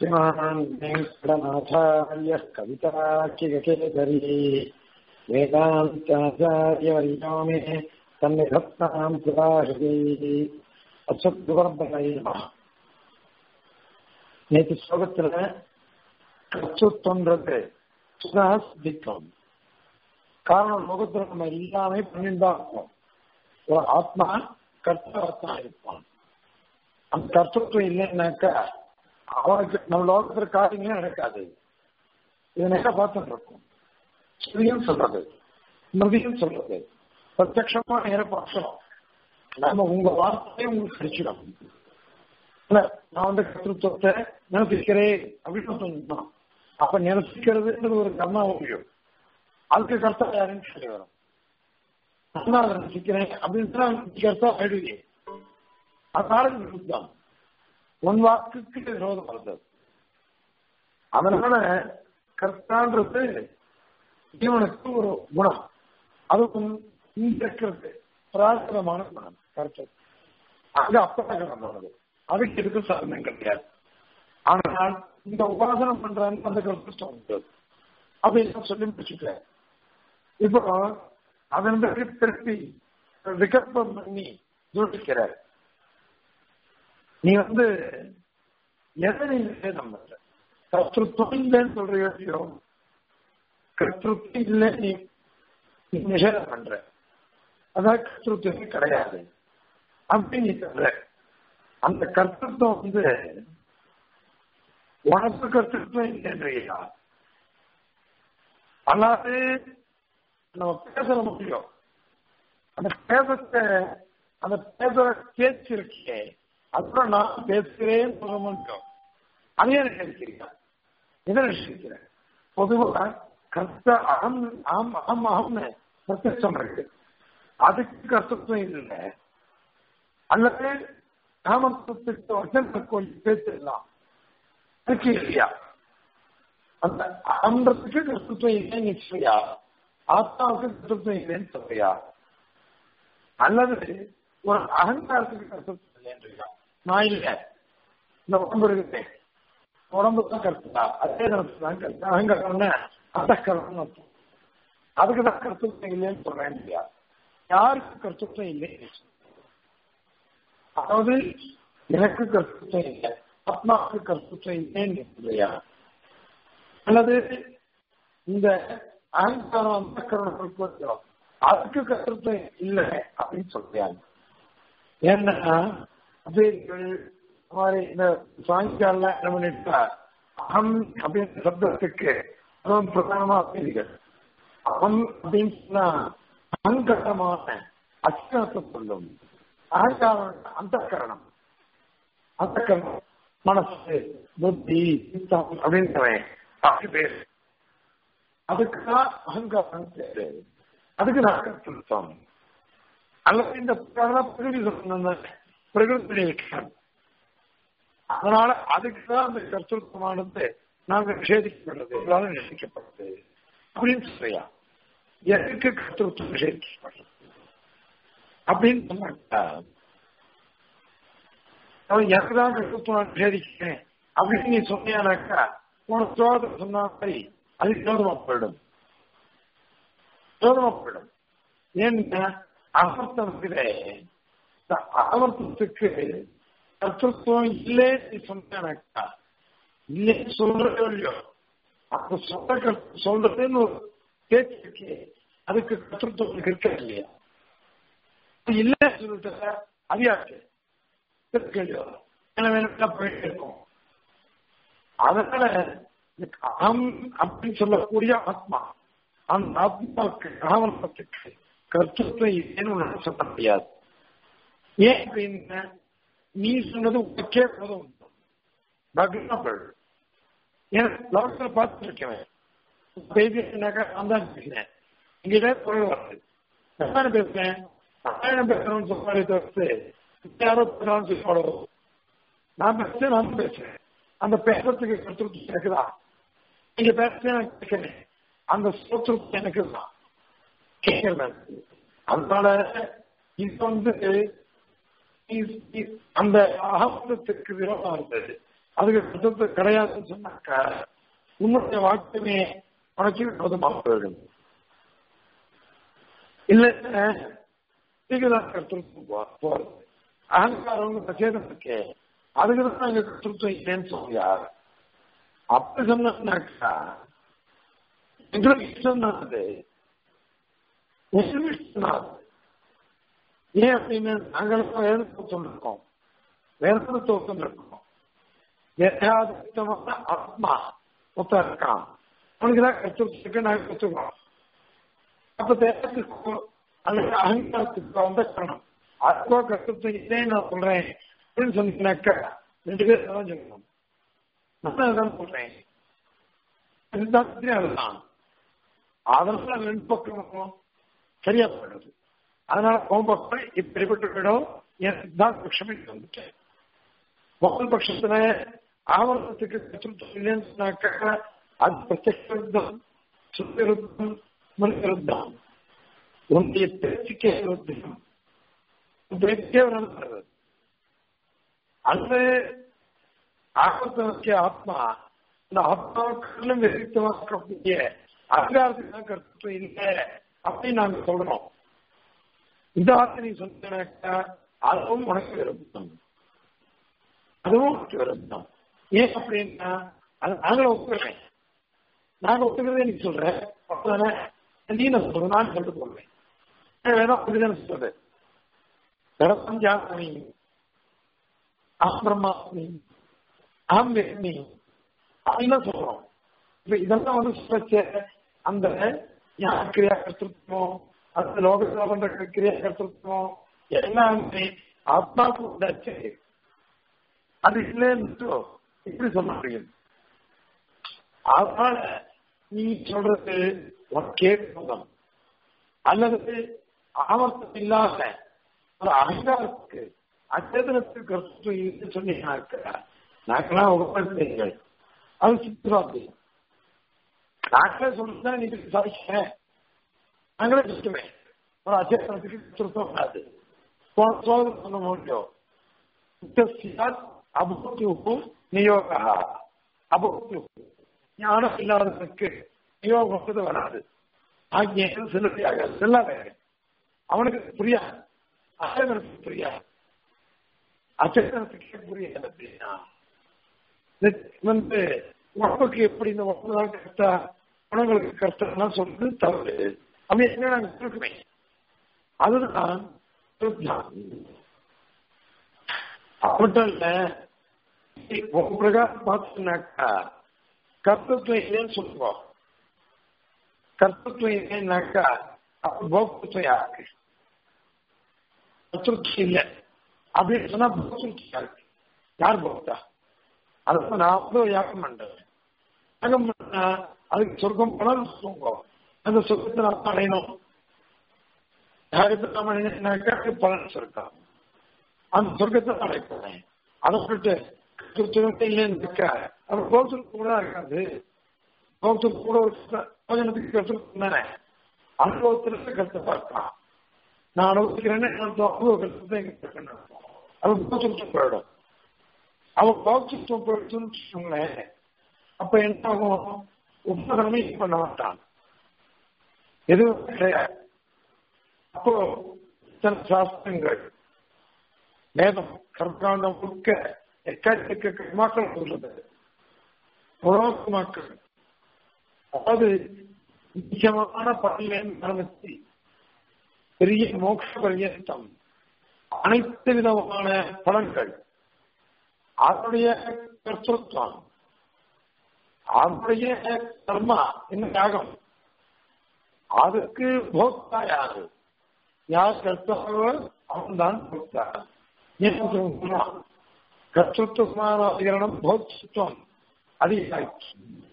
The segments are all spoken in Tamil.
श्रीमान् वेङ्कटनाथार्यः कविताकिगकेसरी वेदान्ताचार्यवर्यो मे सन्निधत्ताम् प्रकाशति அச்சத்துவரம்பரை நேற்று ஸ்லோகத்துல கச்சுத்தொன்றது சுதா சித்திக்கும் காரணம் லோகத்துல நம்ம எல்லாமே பண்ணிதான் இருக்கும் ஒரு ஆத்மா கர்த்தாத்தான் இருப்பான் அந்த கர்த்தத்துவம் இல்லைன்னாக்கா அவனுக்கு நம்ம லோகத்துல காரியங்களே நடக்காது இது நேரம் பார்த்துட்டு இருக்கும் ஸ்ருதியும் சொல்றது ஸ்மிருதியும் சொல்றது பிரத்யமா நேர பார்க்கணும் நம்ம உங்க வார்த்தையே உங்களுக்கு கிடைச்சிடும் இல்ல நான் வந்து கருத்துவத்தை நினைப்பிக்கிறேன் அப்படின்னு சொன்னோம் அப்ப நினைப்பிக்கிறதுன்றது ஒரு கர்மா முடியும் அதுக்கு கர்த்தா யாருன்னு சொல்லி வரும் நான் அதை நினைக்கிறேன் அப்படின்னு கர்த்தா ஆயிடுவே அதனால விருத்தம் உன் வாக்குக்கு விரோதம் வருது அதனால கர்த்தான்றது ஜீவனுக்கு ஒரு குணம் அதுவும் இங்க இருக்கிறது பிரார்த்தனமான குணம் கருத்து அது அப்பகரமானது அதுக்கு எதுக்கு சாதனம் கிடையாது ஆனால் இந்த உபாசனம் பண்றாங்க அந்த கருத்து உண்டு அப்படின்னு சொல்லி முடிச்சுட்டேன் இப்போ அதன் பிறகு திருப்பி விகல்பம் பண்ணி ஜோடிக்கிறார் நீ வந்து எதை நீ நிஷேதம் பண்ற கர்த்தத்துவம் இல்லைன்னு சொல்றியோ கர்த்தத்துவம் இல்லை நீ நீ நிஷேதம் பண்ற அதான் கர்த்தத்துவமே கிடையாது அப்படின்னு நீ சொல்ற அந்த கர்த்தத்துவம் வந்து உனக்கு கர்த்தத்துவம் இல்லைன்றியா அல்லாது நம்ம பேச முடியும் அந்த பேசத்தை அந்த பேசுற பேச்சு இருக்கே அதுதான் நான் பேசுகிறேன்னு சொல்ல முடியும் அதையே நினைக்கிறீங்க இதை நினைக்கிறேன் பொதுவாக கர்த்த அகம் அகம் அகம் அகம்னு பிரத்யட்சம் இருக்கு அதுக்கு கர்த்தத்துவம் இல்லை அல்லது நாமத்துவத்துக்கு வசன கொஞ்சம் பேசிடலாம் அதுக்கு இல்லையா அந்த அகன்றதுக்கு கர்த்தத்துவம் இல்லைன்னு சொல்லியா ஆத்மாவுக்கு கர்த்தத்துவம் இல்லைன்னு சொல்றியா அல்லது ஒரு அகங்காரத்துக்கு கர்த்தத்துவம் இல்லைன்றியா நான் இல்லை இந்த உடம்பு இருக்குது உடம்பு தான் கருத்துதா அதே தான் கருத்து அகங்காரம்னா அந்தக்கரம் அர்த்தம் அதுக்கு தான் கருத்துவம் இல்லைன்னு சொல்றேன் இல்லையா யாருக்கு கருத்துவம் இல்லை அதாவது எனக்கு கருத்துவம் இல்லை ஆத்மாவுக்கு கருத்துவம் இல்லைன்னு இல்லையா அல்லது இந்த அகங்காரம் அந்த கருணம் அதுக்கு கருத்துவம் இல்லை அப்படின்னு சொல்றாங்க ஏன்னா அபேதிகள் மாதிரி இந்த சாயங்கால என்ன பண்ணிட்டா அகம் அப்படின்ற சப்தத்துக்கு அதுவும் பிரதானமா அபேதிகள் அகம் அப்படின்னு சொன்னா அகங்கரமான அச்சினத்தை சொல்லும் அகங்காரம் அந்த கரணம் அந்த கரணம் மனசு புத்தி சித்தம் அப்படின்றவன் அப்படி பேரு அதுக்குதான் அகங்காரம் பேரு அதுக்கு நான் கருத்துத்தம் அல்லது இந்த பிரகிருதி சொன்ன பிரகிருதி விஷயம் அதனால அதுக்கு தான் அந்த கருத்துவமானது நாங்கள் நிஷேதிக்கப்படுறது எல்லாரும் நிஷேதிக்கப்படுறது அப்படின்னு சொல்றியா எதுக்கு கருத்துவம் நிஷேதிக்கப்படுறது அப்படின்னு சொன்னாக்கா அவன் எனக்கு தான் கருத்துவம் நிஷேதிக்கிறேன் அப்படின்னு நீ சொன்னியானாக்கா உன சோதனை சொன்ன மாதிரி அது விரோதமா போயிடும் விரோதமா போயிடும் ஏன்னா அகர்த்தத்திலே அகர்த்தத்துக்கு கர்த்தத்துவம் இல்லைன்னு சொன்னாக்கா இல்லைன்னு சொல்றதோ இல்லையோ அந்த சொல்ற சொல்றதுன்னு ஒரு பேச்சு இருக்கு அதுக்கு கர்த்தத்துவம் இருக்க இல்லையா இல்ல சொல்லிட்டு அதிகாச்சு இல்லையோ வேணும் போயிட்டு இருக்கும் அதனால அகம் அப்படின்னு சொல்லக்கூடிய ஆத்மா அந்த ஆத்மாவுக்கு ஆவரணத்துக்கு கருத்துவம் இல்லைன்னு சொல்ல முடியாது ஏன் அப்படின்னு நீ சொன்னது உனக்கே போதும் பக்னபள் ஏன் லோகத்தில் பார்த்துருக்கேன் பேசினாக்கா நான் தான் பேசினேன் இங்கிட்ட குரல் வருது நான் பேசுறேன் நான் பேசுறேன்னு சொன்னாலே தவிர்த்து யாரோ பேசுறான்னு சொல்லி நான் பேசுறேன் நான் பேசுறேன் அந்த பேசுறதுக்கு கருத்துருத்து எனக்குதா நீங்க பேசுறேன் நான் கேட்கிறேன் அந்த சோத்திருத்து எனக்கு தான் கேட்கிறேன் அதனால இது வந்து அந்த அகமதத்துக்கு விரோதம் இருந்தது அதுக்கு கருத்து கிடையாதுன்னு சொன்னாக்கா உன்னுடைய வாக்கியமே உனக்கு விரோதமாக போயிடும் இல்ல இதுதான் கருத்துருத்தம் போறது அகங்காரம் பிரச்சேதம் இருக்கே அதுக்கு தான் அங்க கருத்துருத்தம் இல்லைன்னு சொல்லியா அப்படி சொன்னாக்கா எங்களுக்கு இஷ்டம் தான் அது இஷ்டம் தான் அது ஏன் அப்படின்னு நாங்களும் வேதத்தை சொல்லிருக்கோம் வேதத்தை தோக்கம் இருக்கோம் வேதாதித்தமான ஆத்மா மொத்தம் இருக்கான் அவனுக்கு தான் கற்றுக்கு நாங்கள் கற்றுக்கிறோம் அப்ப தேகத்துக்கு அல்லது அகங்காரத்துக்கு வந்த காரணம் அதுக்கோ கற்றுத்தம் இதே நான் சொல்றேன் அப்படின்னு சொன்னீங்கன்னாக்கா ரெண்டு பேர் தான் சொல்லணும் நான் அதான் சொல்றேன் சித்தாந்தத்திலே அதுதான் அதனால ரெண்டு பக்கம் சரியா போயிடுது அதனால கோபப்பம் இப்படிப்பட்ட இடம் என் சித்தாந்த பட்சமே வந்துட்டேன் முதல் பட்சத்துல ஆவரணத்துக்கு கற்றுத்தம் இல்லைன்னு சொன்னாக்கா அது பிரத்யக்ஷ விருத்தம் சுத்த விருத்தம் மன விருத்தம் உன்னுடைய பேச்சுக்கே விருத்தம் பேச்சுக்கே வருது அந்த ஆகத்தனுக்கு ஆத்மா அந்த ஆத்மாவுக்குள்ளும் விரித்தமாக்கக்கூடிய அதிகாரத்துக்கு தான் கருத்து இல்லை அப்படின்னு நாங்க சொல்றோம் இந்த வார்த்தை நீ சொன்னாக்கா அதுவும் உனக்கு விருப்பம் அதுவும் உனக்கு விருப்பம் ஏன் அப்படின்னா அது நாங்களும் ஒத்துக்கிறேன் நாங்க ஒத்துக்கிறதே நீ சொல்ற அப்பதானே நீ நான் சொல்றேன் நான் சொல்லிட்டு போடுவேன் வேணும் அப்படிதான் சொல்றது கடப்பம் ஜாமி அகம் பிரம்மாஸ்மி அகம் வேத்மி அப்படின்னு சொல்றோம் இப்ப இதெல்லாம் வந்து சொல்லச்ச அந்த கிரியா கருத்துருக்கமோ அந்த லோகத்தில் பண்ற கிரியா கருத்துருக்கமோ எல்லாமே ஆத்மாவுக்கு உண்டாச்சு அது இல்லைன்னு இப்படி சொல்ல முடியும் அதனால நீ சொல்றது உனக்கே சொந்தம் அல்லது ஆவர்த்தம் இல்லாத ஒரு அகங்காரத்துக்கு அச்சேதனத்துக்கு கருத்து இல்லைன்னு சொன்னீங்கன்னாக்க நாங்களாம் உபயோகிங்கள் அது சித்திராத்தி நாங்களே சொல்றதுதான் நீ சாதிக்க நாங்களே சொல்லுவேன் ஒரு அச்சேதனத்துக்கு கருத்தம் வராது போன சோதனை சொன்ன முடியும் அபூத்தியும் நியோகா அபூத்தியும் ஞானம் இல்லாதவனுக்கு நியோகம் வராது ஆகிய செல்லுபடியாக செல்லாத அவனுக்கு புரியாது அச்சேதனத்துக்கு புரியாது அச்சேதனத்துக்கே புரியாது அப்படின்னா வந்து உடம்புக்கு எப்படி இந்த உடம்பு தான் கரெக்டா உணவுகளுக்கு கரெக்டாலாம் சொல்றது தவறு அப்படி என்ன நாங்கள் சொல்லுவேன் அதுதான் மட்டும் இல்ல ஒரு பிரகாரம் பார்த்தோம்னாக்கா கர்த்தத்துவம் இல்லைன்னு சொல்லுவோம் கர்த்தத்துவம் இல்லைன்னாக்கா அப்ப போக்தத்துவம் யாருக்கு கர்த்தத்துவம் இல்லை அப்படின்னு சொன்னா போக்தத்துவம் யாருக்கு யார் போக்தா அதை நான் வந்து யாகம் பண்றேன் யாகம் பண்ணா அதுக்கு சொர்க்கம் போனால் சொல்லுவோம் அந்த சொர்க்கத்தை நான் அடையணும் யாகத்தை நாம் அடையினாக்கா பலன் சொர்க்கம் அந்த சொர்க்கத்தை அடைப்பேன் அதை விட்டு கிறிஸ்துவத்தை இல்லைன்னு அவர் கோபத்துக்கு கூட இருக்காது கோபத்துக்கு கூட போஜனத்துக்கு கருத்து தானே அனுபவத்துல கருத்தை பார்க்கலாம் நான் அனுபவிக்கிறேன்னு அனுபவ கருத்தை எங்க அது கோபத்துக்கு போயிடும் அவன் கோபத்துவம் போயிடுச்சுன்னு வச்சுக்கோங்களேன் அப்ப என்ன ஆகும் உபகரணமே பண்ண மாட்டான் எதுவும் கிடையாது அப்போ சில சாஸ்திரங்கள் வேதம் கர்மகாண்டம் முழுக்க எக்கச்சக்க கர்மாக்கள் சொல்றது புரோகமாக்கள் அதாவது முக்கியமான பணியிலேருந்து ஆரம்பித்து பெரிய மோட்ச பரியந்தம் அனைத்து விதமான பலன்கள் அதனுடைய கர்த்தத்துவம் அதனுடைய கர்மா என்ன யாகம் அதுக்கு போக்தா யாரு யார் கர்த்தாவோ அவன் தான் போக்தா கர்த்தத்துவமாதிகரணம் போக்திருவம் அதிகாரி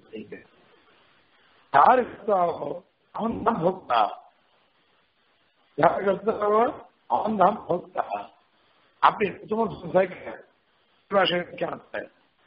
யாரு கர்த்தாவோ அவன் தான் போக்தா யார் கர்த்தாவோ அவன் தான் போக்தா அப்படின்னு சும்மா பாஷை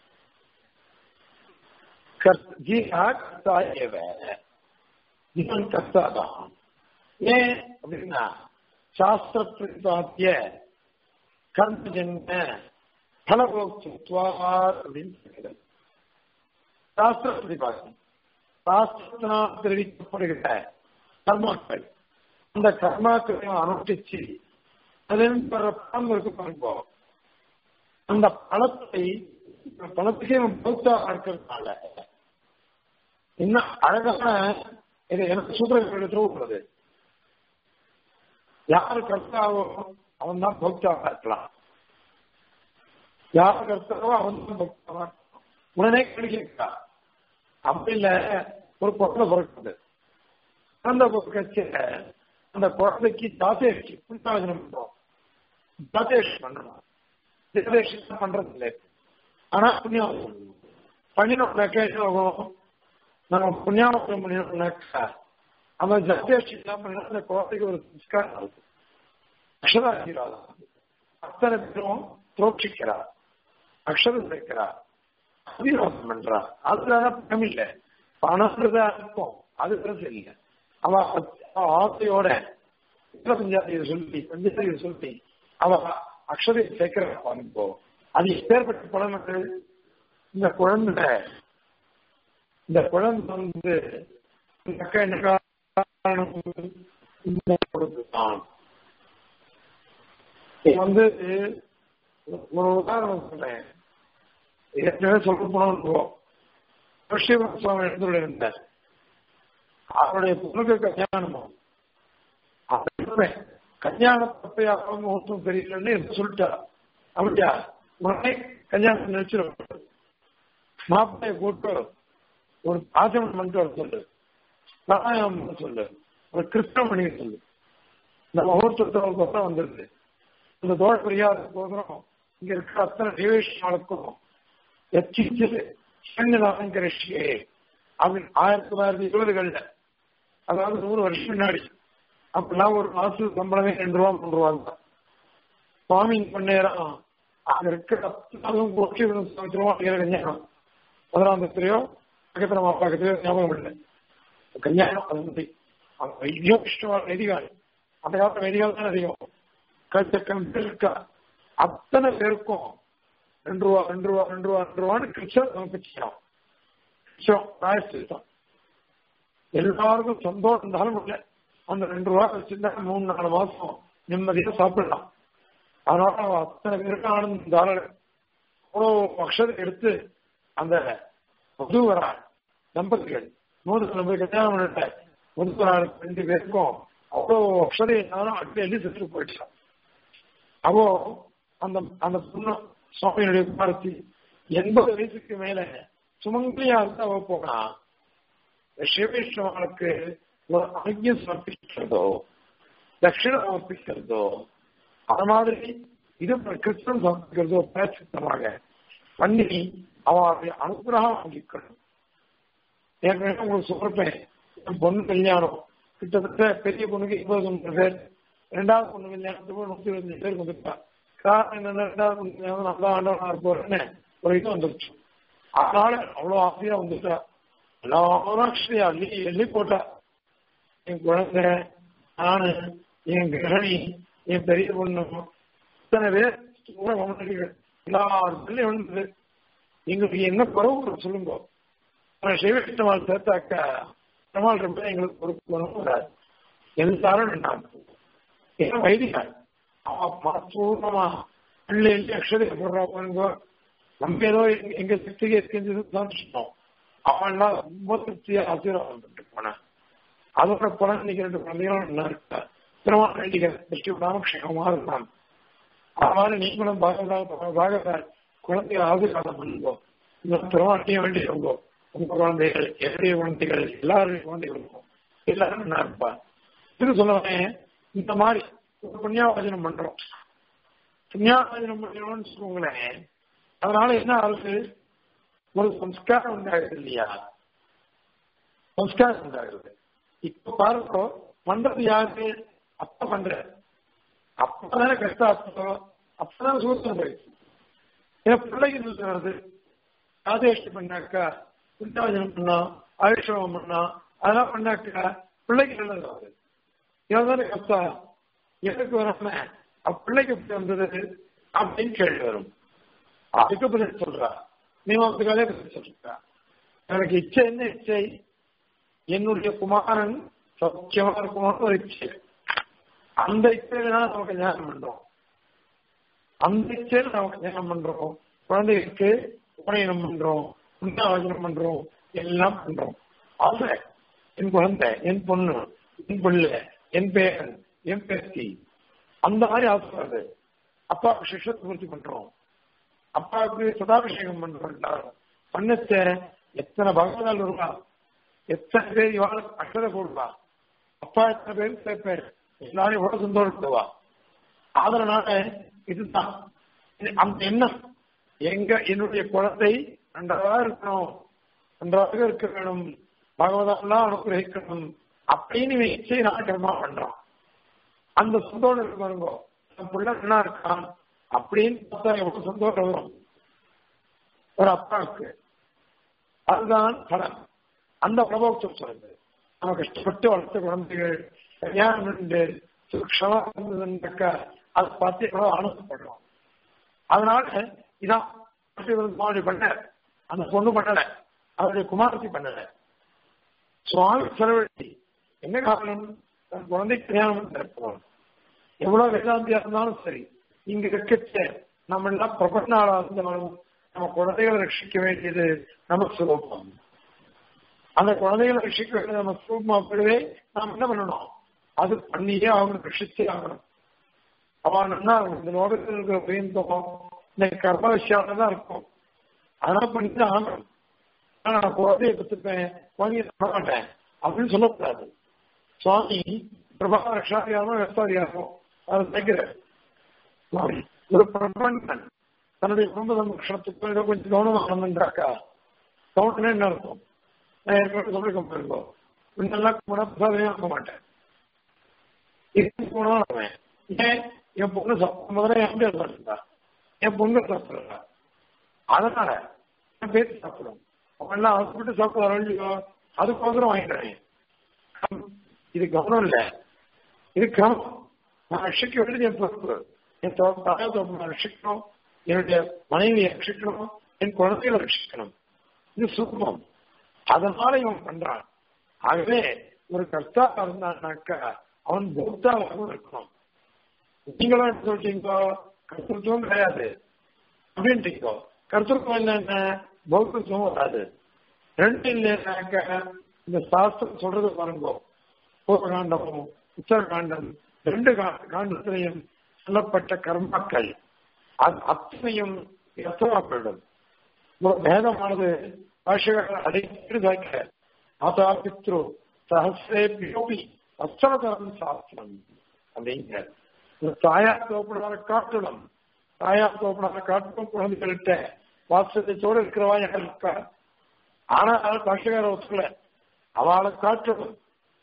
ஜீவா கர்த்தா ஏவ ஜீவன் கர்த்தா தான் ஏன் அப்படின்னா சாஸ்திர பிரதிபாத்திய கர்மஜன்ம பலபோக்துவார் அப்படின்னு சொல்கிறது சாஸ்திர பிரதிபாசனம் சாஸ்திரத்தினால் தெரிவிக்கப்படுகிற கர்மாக்கள் அந்த கர்மாக்களையும் அனுஷ்டிச்சு அதிலிருந்து வர்ற பணம் இருக்கு பாருங்க அந்த பணத்தை பணத்துக்கே பௌத்தா இருக்கிறதுனால இன்னும் அழகான இது எனக்கு சூத்திரத்தில் உள்ளது யாரு கர்த்தாவோ அவன் தான் பௌத்தாவா இருக்கலாம் யார் கர்த்தாவோ அவன் தான் பௌத்தாவா இருக்கலாம் உடனே கிடைக்கிறா அப்படி இல்ல ஒரு குழந்தை பிறக்குது குழந்தை பிறக்கச்சு அந்த குழந்தைக்கு ஜாதேஷி புண்ணியாவசனம் பண்றோம் ஜாதேஷ் பண்றோம் ஜாதேஷம் பண்றது இல்லை ஆனா புண்ணியாவசனம் பண்ணினோம்னாக்கா என்ன ஆகும் நம்ம புண்ணியாவசனம் பண்ணினோம்னாக்கா அந்த ஜாதேஷ் எல்லாம் பண்ணா அந்த குழந்தைக்கு ஒரு சம்ஸ்காரம் ஆகுது அக்ஷராசீர்வாதம் அத்தனை பேரும் துரோட்சிக்கிறார் அக்ஷரம் வைக்கிறார் ஆசீர்வாதம் பண்றா அதுல பணம் இல்லை பணம்ன்றதா இருக்கும் அது பிரச்சனை இல்லை அவ அவ ஆசையோட பஞ்சாதியை சொல்லி பஞ்சாதியை சொல்லி அவ அக்ஷரை சேர்க்கிற பாருங்கோ அது எப்பேற்பட்ட குழந்தைகள் இந்த குழந்தை இந்த குழந்தை வந்து இந்த அக்கா என்ன காரணம் இந்த கொடுத்துதான் வந்து ஒரு உதாரணம் சொல்றேன் ஏற்கனவே சொல்ல போனோம் ரிஷிவன் சுவாமி எழுந்துள்ள இருந்தார் அவருடைய பொண்ணுக்கு கல்யாணமும் கல்யாணம் தப்பையாக முகூர்த்தம் தெரியலன்னு சொல்லிட்டா அப்படியா உடனே கல்யாணம் நினைச்சிடும் மாப்பிள்ளைய கூட்டு ஒரு ஆச்சமன் பண்ணிட்டு வர சொல்லு பிராணாயாமம் பண்ண சொல்லு ஒரு கிருஷ்ணம் பண்ணி சொல்லு இந்த முகூர்த்தத்தோடு வந்துருது இந்த தோழ பிரியாதோசரம் இங்க இருக்கிற அத்தனை தேவேஷாளுக்கும் எச்சிச்சது சிவஞானங்கரிஷியே அப்படின்னு ஆயிரத்தி தொள்ளாயிரத்தி இருபதுகள்ல அதாவது நூறு வருஷம் முன்னாடி அப்பெல்லாம் ஒரு மாசு சம்பளமே ரெண்டு ரூபா மூணு ரூபா தான் சுவாமி பண்ணேரம் அங்க இருக்கிற அத்தனாலும் கோட்சி சமுத்திரமா கல்யாணம் முதலாம் தத்திரையோ பக்கத்துல பக்கத்திலயோ ஞாபகம் இல்லை கல்யாணம் அது வந்து வைத்தியம் இஷ்டமான நெதிகால் அந்த காலத்துல நெதிகால் தான் அதிகம் கச்சக்கம் இருக்கா அத்தனை பேருக்கும் ரெண்டு ரூபா ரெண்டு ரூபா ரெண்டு ரூபா ரெண்டு ரூபான்னு கிருஷ்ணன் சமர்ப்பிச்சிடும் கிருஷ்ணம் பிராயசித்தம் எல்லாருக்கும் சந்தோஷம் இருந்தாலும் இல்லை அந்த ரெண்டு ரூபா வச்சிருந்தா மூணு நாலு மாசம் நிம்மதியா சாப்பிடலாம் அதனால அவன் அத்தனை பேருக்கு ஆனந்தம் தாராள அவ்வளோ அக்ஷதை எடுத்து அந்த மதுவரா தம்பதிகள் நூறு நம்பர் கல்யாணம் பண்ணிட்ட மதுவரா ரெண்டு பேருக்கும் அவ்வளோ அக்ஷதை எல்லாரும் அடி அள்ளி செத்து போயிட்டான் அப்போ அந்த அந்த பொண்ணு சுவாமியினுடைய குமாரத்தி எண்பது வயசுக்கு மேல சுமங்கலியா இருந்து அவ போனா சிவவிஷ்ணவனுக்கு ஒரு அனுகியம் சமர்ப்பிக்கிறதோ தட்சிணம் சமர்ப்பிக்கிறதோ அது மாதிரி இது கிருஷ்ணன் சமர்ப்பிக்கிறதோ பிரச்சித்தமாக பண்ணி அவருடைய அனுகிரகம் வாங்கிக்கணும் ஏற்கனவே உங்களுக்கு சொல்றேன் என் பொண்ணு கல்யாணம் கிட்டத்தட்ட பெரிய பொண்ணுக்கு இருபது ஒன்பது பேர் ரெண்டாவது பொண்ணு கல்யாணத்துக்கு நூத்தி இருபத்தஞ்சு பேர் வந்துருப்பா காரணம் என்னன்னா ரெண்டாவது பொண்ணு கல்யாணம் நல்லா ஆண்டவனா இருப்போம்னு ஒரு இது வந்துருச்சு அதனால அவ்வளவு ஆசையா வந்துட்டா எல்லாரும் அக்ஷரி அள்ளி எள்ளி போட்டா என் குழந்தை நானு என் கிரணி என் பெரிய பொண்ணு இத்தனை பேர் எல்லாருக்கும் விழுந்தது எங்களுக்கு என்ன குறவு சொல்லுங்க சிவகிருஷ்ணமால் சேர்த்தாக்கா பெருமாள் ரொம்ப எங்களுக்கு பொறுப்பு வராது எல்லாரும் நின்னாங்க ஏன் வைதிகால் பூர்ணமா பிள்ளை அக்ஷதை போடுறா பாருங்க நம்ம ஏதோ எங்க சக்திக்கு எரிஞ்சது சந்தோஷம் அவன்லாம் ரொம்ப திருப்தியா ஆசீர்வாதம் பண்ணிட்டு போனேன் அதோட பலன் இன்னைக்கு ரெண்டு குழந்தைகளும் நல்லா இருக்கா திருமணம் வேண்டிய திருஷ்டி விடாம க்ஷேமமா இருந்தான் அது மாதிரி நீங்களும் பாகவதா பாகவதா குழந்தைகள் ஆசீர்வாதம் பண்ணுவோம் இந்த திருமணத்தையும் வேண்டி சொல்லுவோம் உங்க குழந்தைகள் என்னுடைய குழந்தைகள் எல்லாருடைய குழந்தைகளுக்கும் எல்லாரும் நல்லா இருப்பா இது சொல்லுவேன் இந்த மாதிரி ஒரு புண்ணியாவச்சனம் பண்றோம் புண்ணியாவச்சனம் பண்ணணும்னு சொல்லுங்களேன் அதனால என்ன ஆகுது ஒரு சம்ஸ்காரம் உண்டாகுது இல்லையா சம்ஸ்காரம் உண்டாகுது இப்ப பாருங்க பண்றது யாரு அப்ப பண்ற அப்பதானே கஷ்டம் அப்போ அப்பதான் சூத்திரம் போயிடுச்சு ஏன்னா பிள்ளைக்கு வருது ஆதேஷ்டி பண்ணாக்கா புண்ணியாவச்சனம் பண்ணா ஆயுஷம் பண்ணா அதெல்லாம் பண்ணாக்கா பிள்ளைக்கு நல்லது வருது இவன் தானே கஷ்டம் எனக்கு வராம பிள்ளைக்கு எப்படி வந்தது அப்படின்னு கேள்வி வரும் அதுக்கு பதில் சொல்றா மீமாசக்காலே பதில் சொல்றா எனக்கு இச்சை என்ன இச்சை என்னுடைய குமாரன் சௌக்கியமா இருக்கணும்னு ஒரு இச்சை அந்த இச்சையில தான் நமக்கு ஞானம் பண்றோம் அந்த இச்சையில நமக்கு ஞானம் பண்றோம் குழந்தைகளுக்கு உபநயனம் பண்றோம் உண்டாவசனம் பண்றோம் எல்லாம் பண்றோம் அது என் குழந்தை என் பொண்ணு என் பிள்ளை என் பேரன் என் பேத்தி அந்த மாதிரி ஆசைப்படுறது அப்பாவுக்கு சிஷ்யத்தை பூர்த்தி பண்றோம் அப்பாவுக்கு சதாபிஷேகம் பண்றோம் பண்ணச்ச எத்தனை பகவதால் வருவா எத்தனை பேர் இவாள அக்கறை போடுவா அப்பா எத்தனை பேர் சேர்ப்பார் எல்லாரும் எவ்வளவு சந்தோஷப்படுவா அதனால இதுதான் அந்த எண்ணம் எங்க என்னுடைய குழந்தை நன்றாக இருக்கணும் நன்றாக இருக்க வேணும் பகவதெல்லாம் அனுகிரகிக்கணும் அப்படின்னு வச்சு நான் கர்மா பண்றோம் அந்த சந்தோஷம் இருக்கு பாருங்க என் பிள்ளை என்ன இருக்கான் அப்படின்னு பார்த்தா எவ்வளவு சந்தோஷம் வரும் ஒரு அப்பாவுக்கு அதுதான் படம் அந்த பிரபோக்தம் சொல்லுது நம்ம கஷ்டப்பட்டு வளர்த்த குழந்தைகள் கல்யாணம் இருந்து சுரக்ஷமா இருந்ததுன்னாக்கா அதை பார்த்து எவ்வளவு ஆனந்தப்படுறோம் அதனால இதான் சுவாமி பண்ண அந்த பொண்ணு பண்ணல அவருடைய குமாரத்தி பண்ணல சுவாமி செலவழி என்ன காரணம் தன் குழந்தை கல்யாணம் இருப்போம் எவ்வளவு வேதாந்தியா இருந்தாலும் சரி இங்க இருக்கச்ச நம்ம எல்லாம் பிரபன்னாளா இருந்தாலும் நம்ம குழந்தைகளை ரட்சிக்க வேண்டியது நம்ம சுலபம் அந்த குழந்தைகளை ரட்சிக்க வேண்டியது நம்ம சுலபமா போயிடவே நாம் என்ன பண்ணணும் அது பண்ணியே ஆகணும் ரட்சிச்சே ஆகணும் அவன் என்ன இந்த லோகத்தில் இருக்கிற பயந்தோம் இந்த கர்ம விஷயம் தான் இருக்கும் அதெல்லாம் பண்ணிட்டு ஆகணும் நான் குழந்தைய பெற்றுப்பேன் குழந்தைய தர மாட்டேன் அப்படின்னு சொல்லக்கூடாது சுவாமி பிரபா ரக்ஷாதியாரோ ரக்ஷாதியாரோ அதை நினைக்கிறார் ஒரு பிரபஞ்சன் தன்னுடைய குடும்ப சம்ரக்ஷணத்துக்கு ஏதோ கொஞ்சம் கவனம் ஆகணுன்றாக்கா கவனம் என்ன இருக்கும் நான் ஏற்கனவே சொல்லிருக்கேன் பாருங்க முன்னெல்லாம் போனா பிரசாதமே ஆக மாட்டேன் இது போனா ஏன் என் பொண்ணு சாப்பிடும் முதல்ல என் பேர் சாப்பிடுறா என் பொண்ணு சாப்பிடுறா அதனால என் பேர் சாப்பிடும் அவன்லாம் ஹாஸ்பிட்டல் சாப்பிட இல்லையோ அதுக்கோசரம் வாங்கிடுறேன் இது கவனம் இல்லை இது கிரமம் நான் ரட்சிக்க வேண்டியது என் பொறுப்பு என் தாயா தோப்பு ரட்சிக்கணும் என்னுடைய மனைவியை ரட்சிக்கணும் என் குழந்தைகளை ரட்சிக்கணும் இது சுத்தம் அதனால இவன் பண்றான் ஆகவே ஒரு கர்த்தா இருந்தான்னாக்கா அவன் பௌத்தாவாகவும் இருக்கணும் நீங்களும் என்ன சொல்றீங்கோ கர்த்தத்துவம் கிடையாது அப்படின்ட்டீங்கோ கர்த்தத்துவம் என்னென்ன பௌத்தத்துவம் வராது ரெண்டு இல்லைன்னாக்க இந்த சாஸ்திரம் சொல்றது பாருங்க பூர்வகாண்டமும் உத்தரகாண்டம் ரெண்டு காண்டத்திலையும் சொல்லப்பட்ட கர்மாக்கள் அது அத்தனையும் எத்தமாக்கிவிடும் வேதமானது பாஷகாரர் அடைத்து வைக்க மாதா பித்ரு சஹசிரே பியோபி அச்சரதரம் சாஸ்திரம் அப்படிங்கிற தாயா தோப்பினார காட்டணும் தாயா தோப்பினார காட்டணும் குழந்தைகள்கிட்ட வாசத்தோடு இருக்கிறவா யார் இருக்கா ஆனால் பாஷகார ஒத்துக்கல அவளை காட்டணும்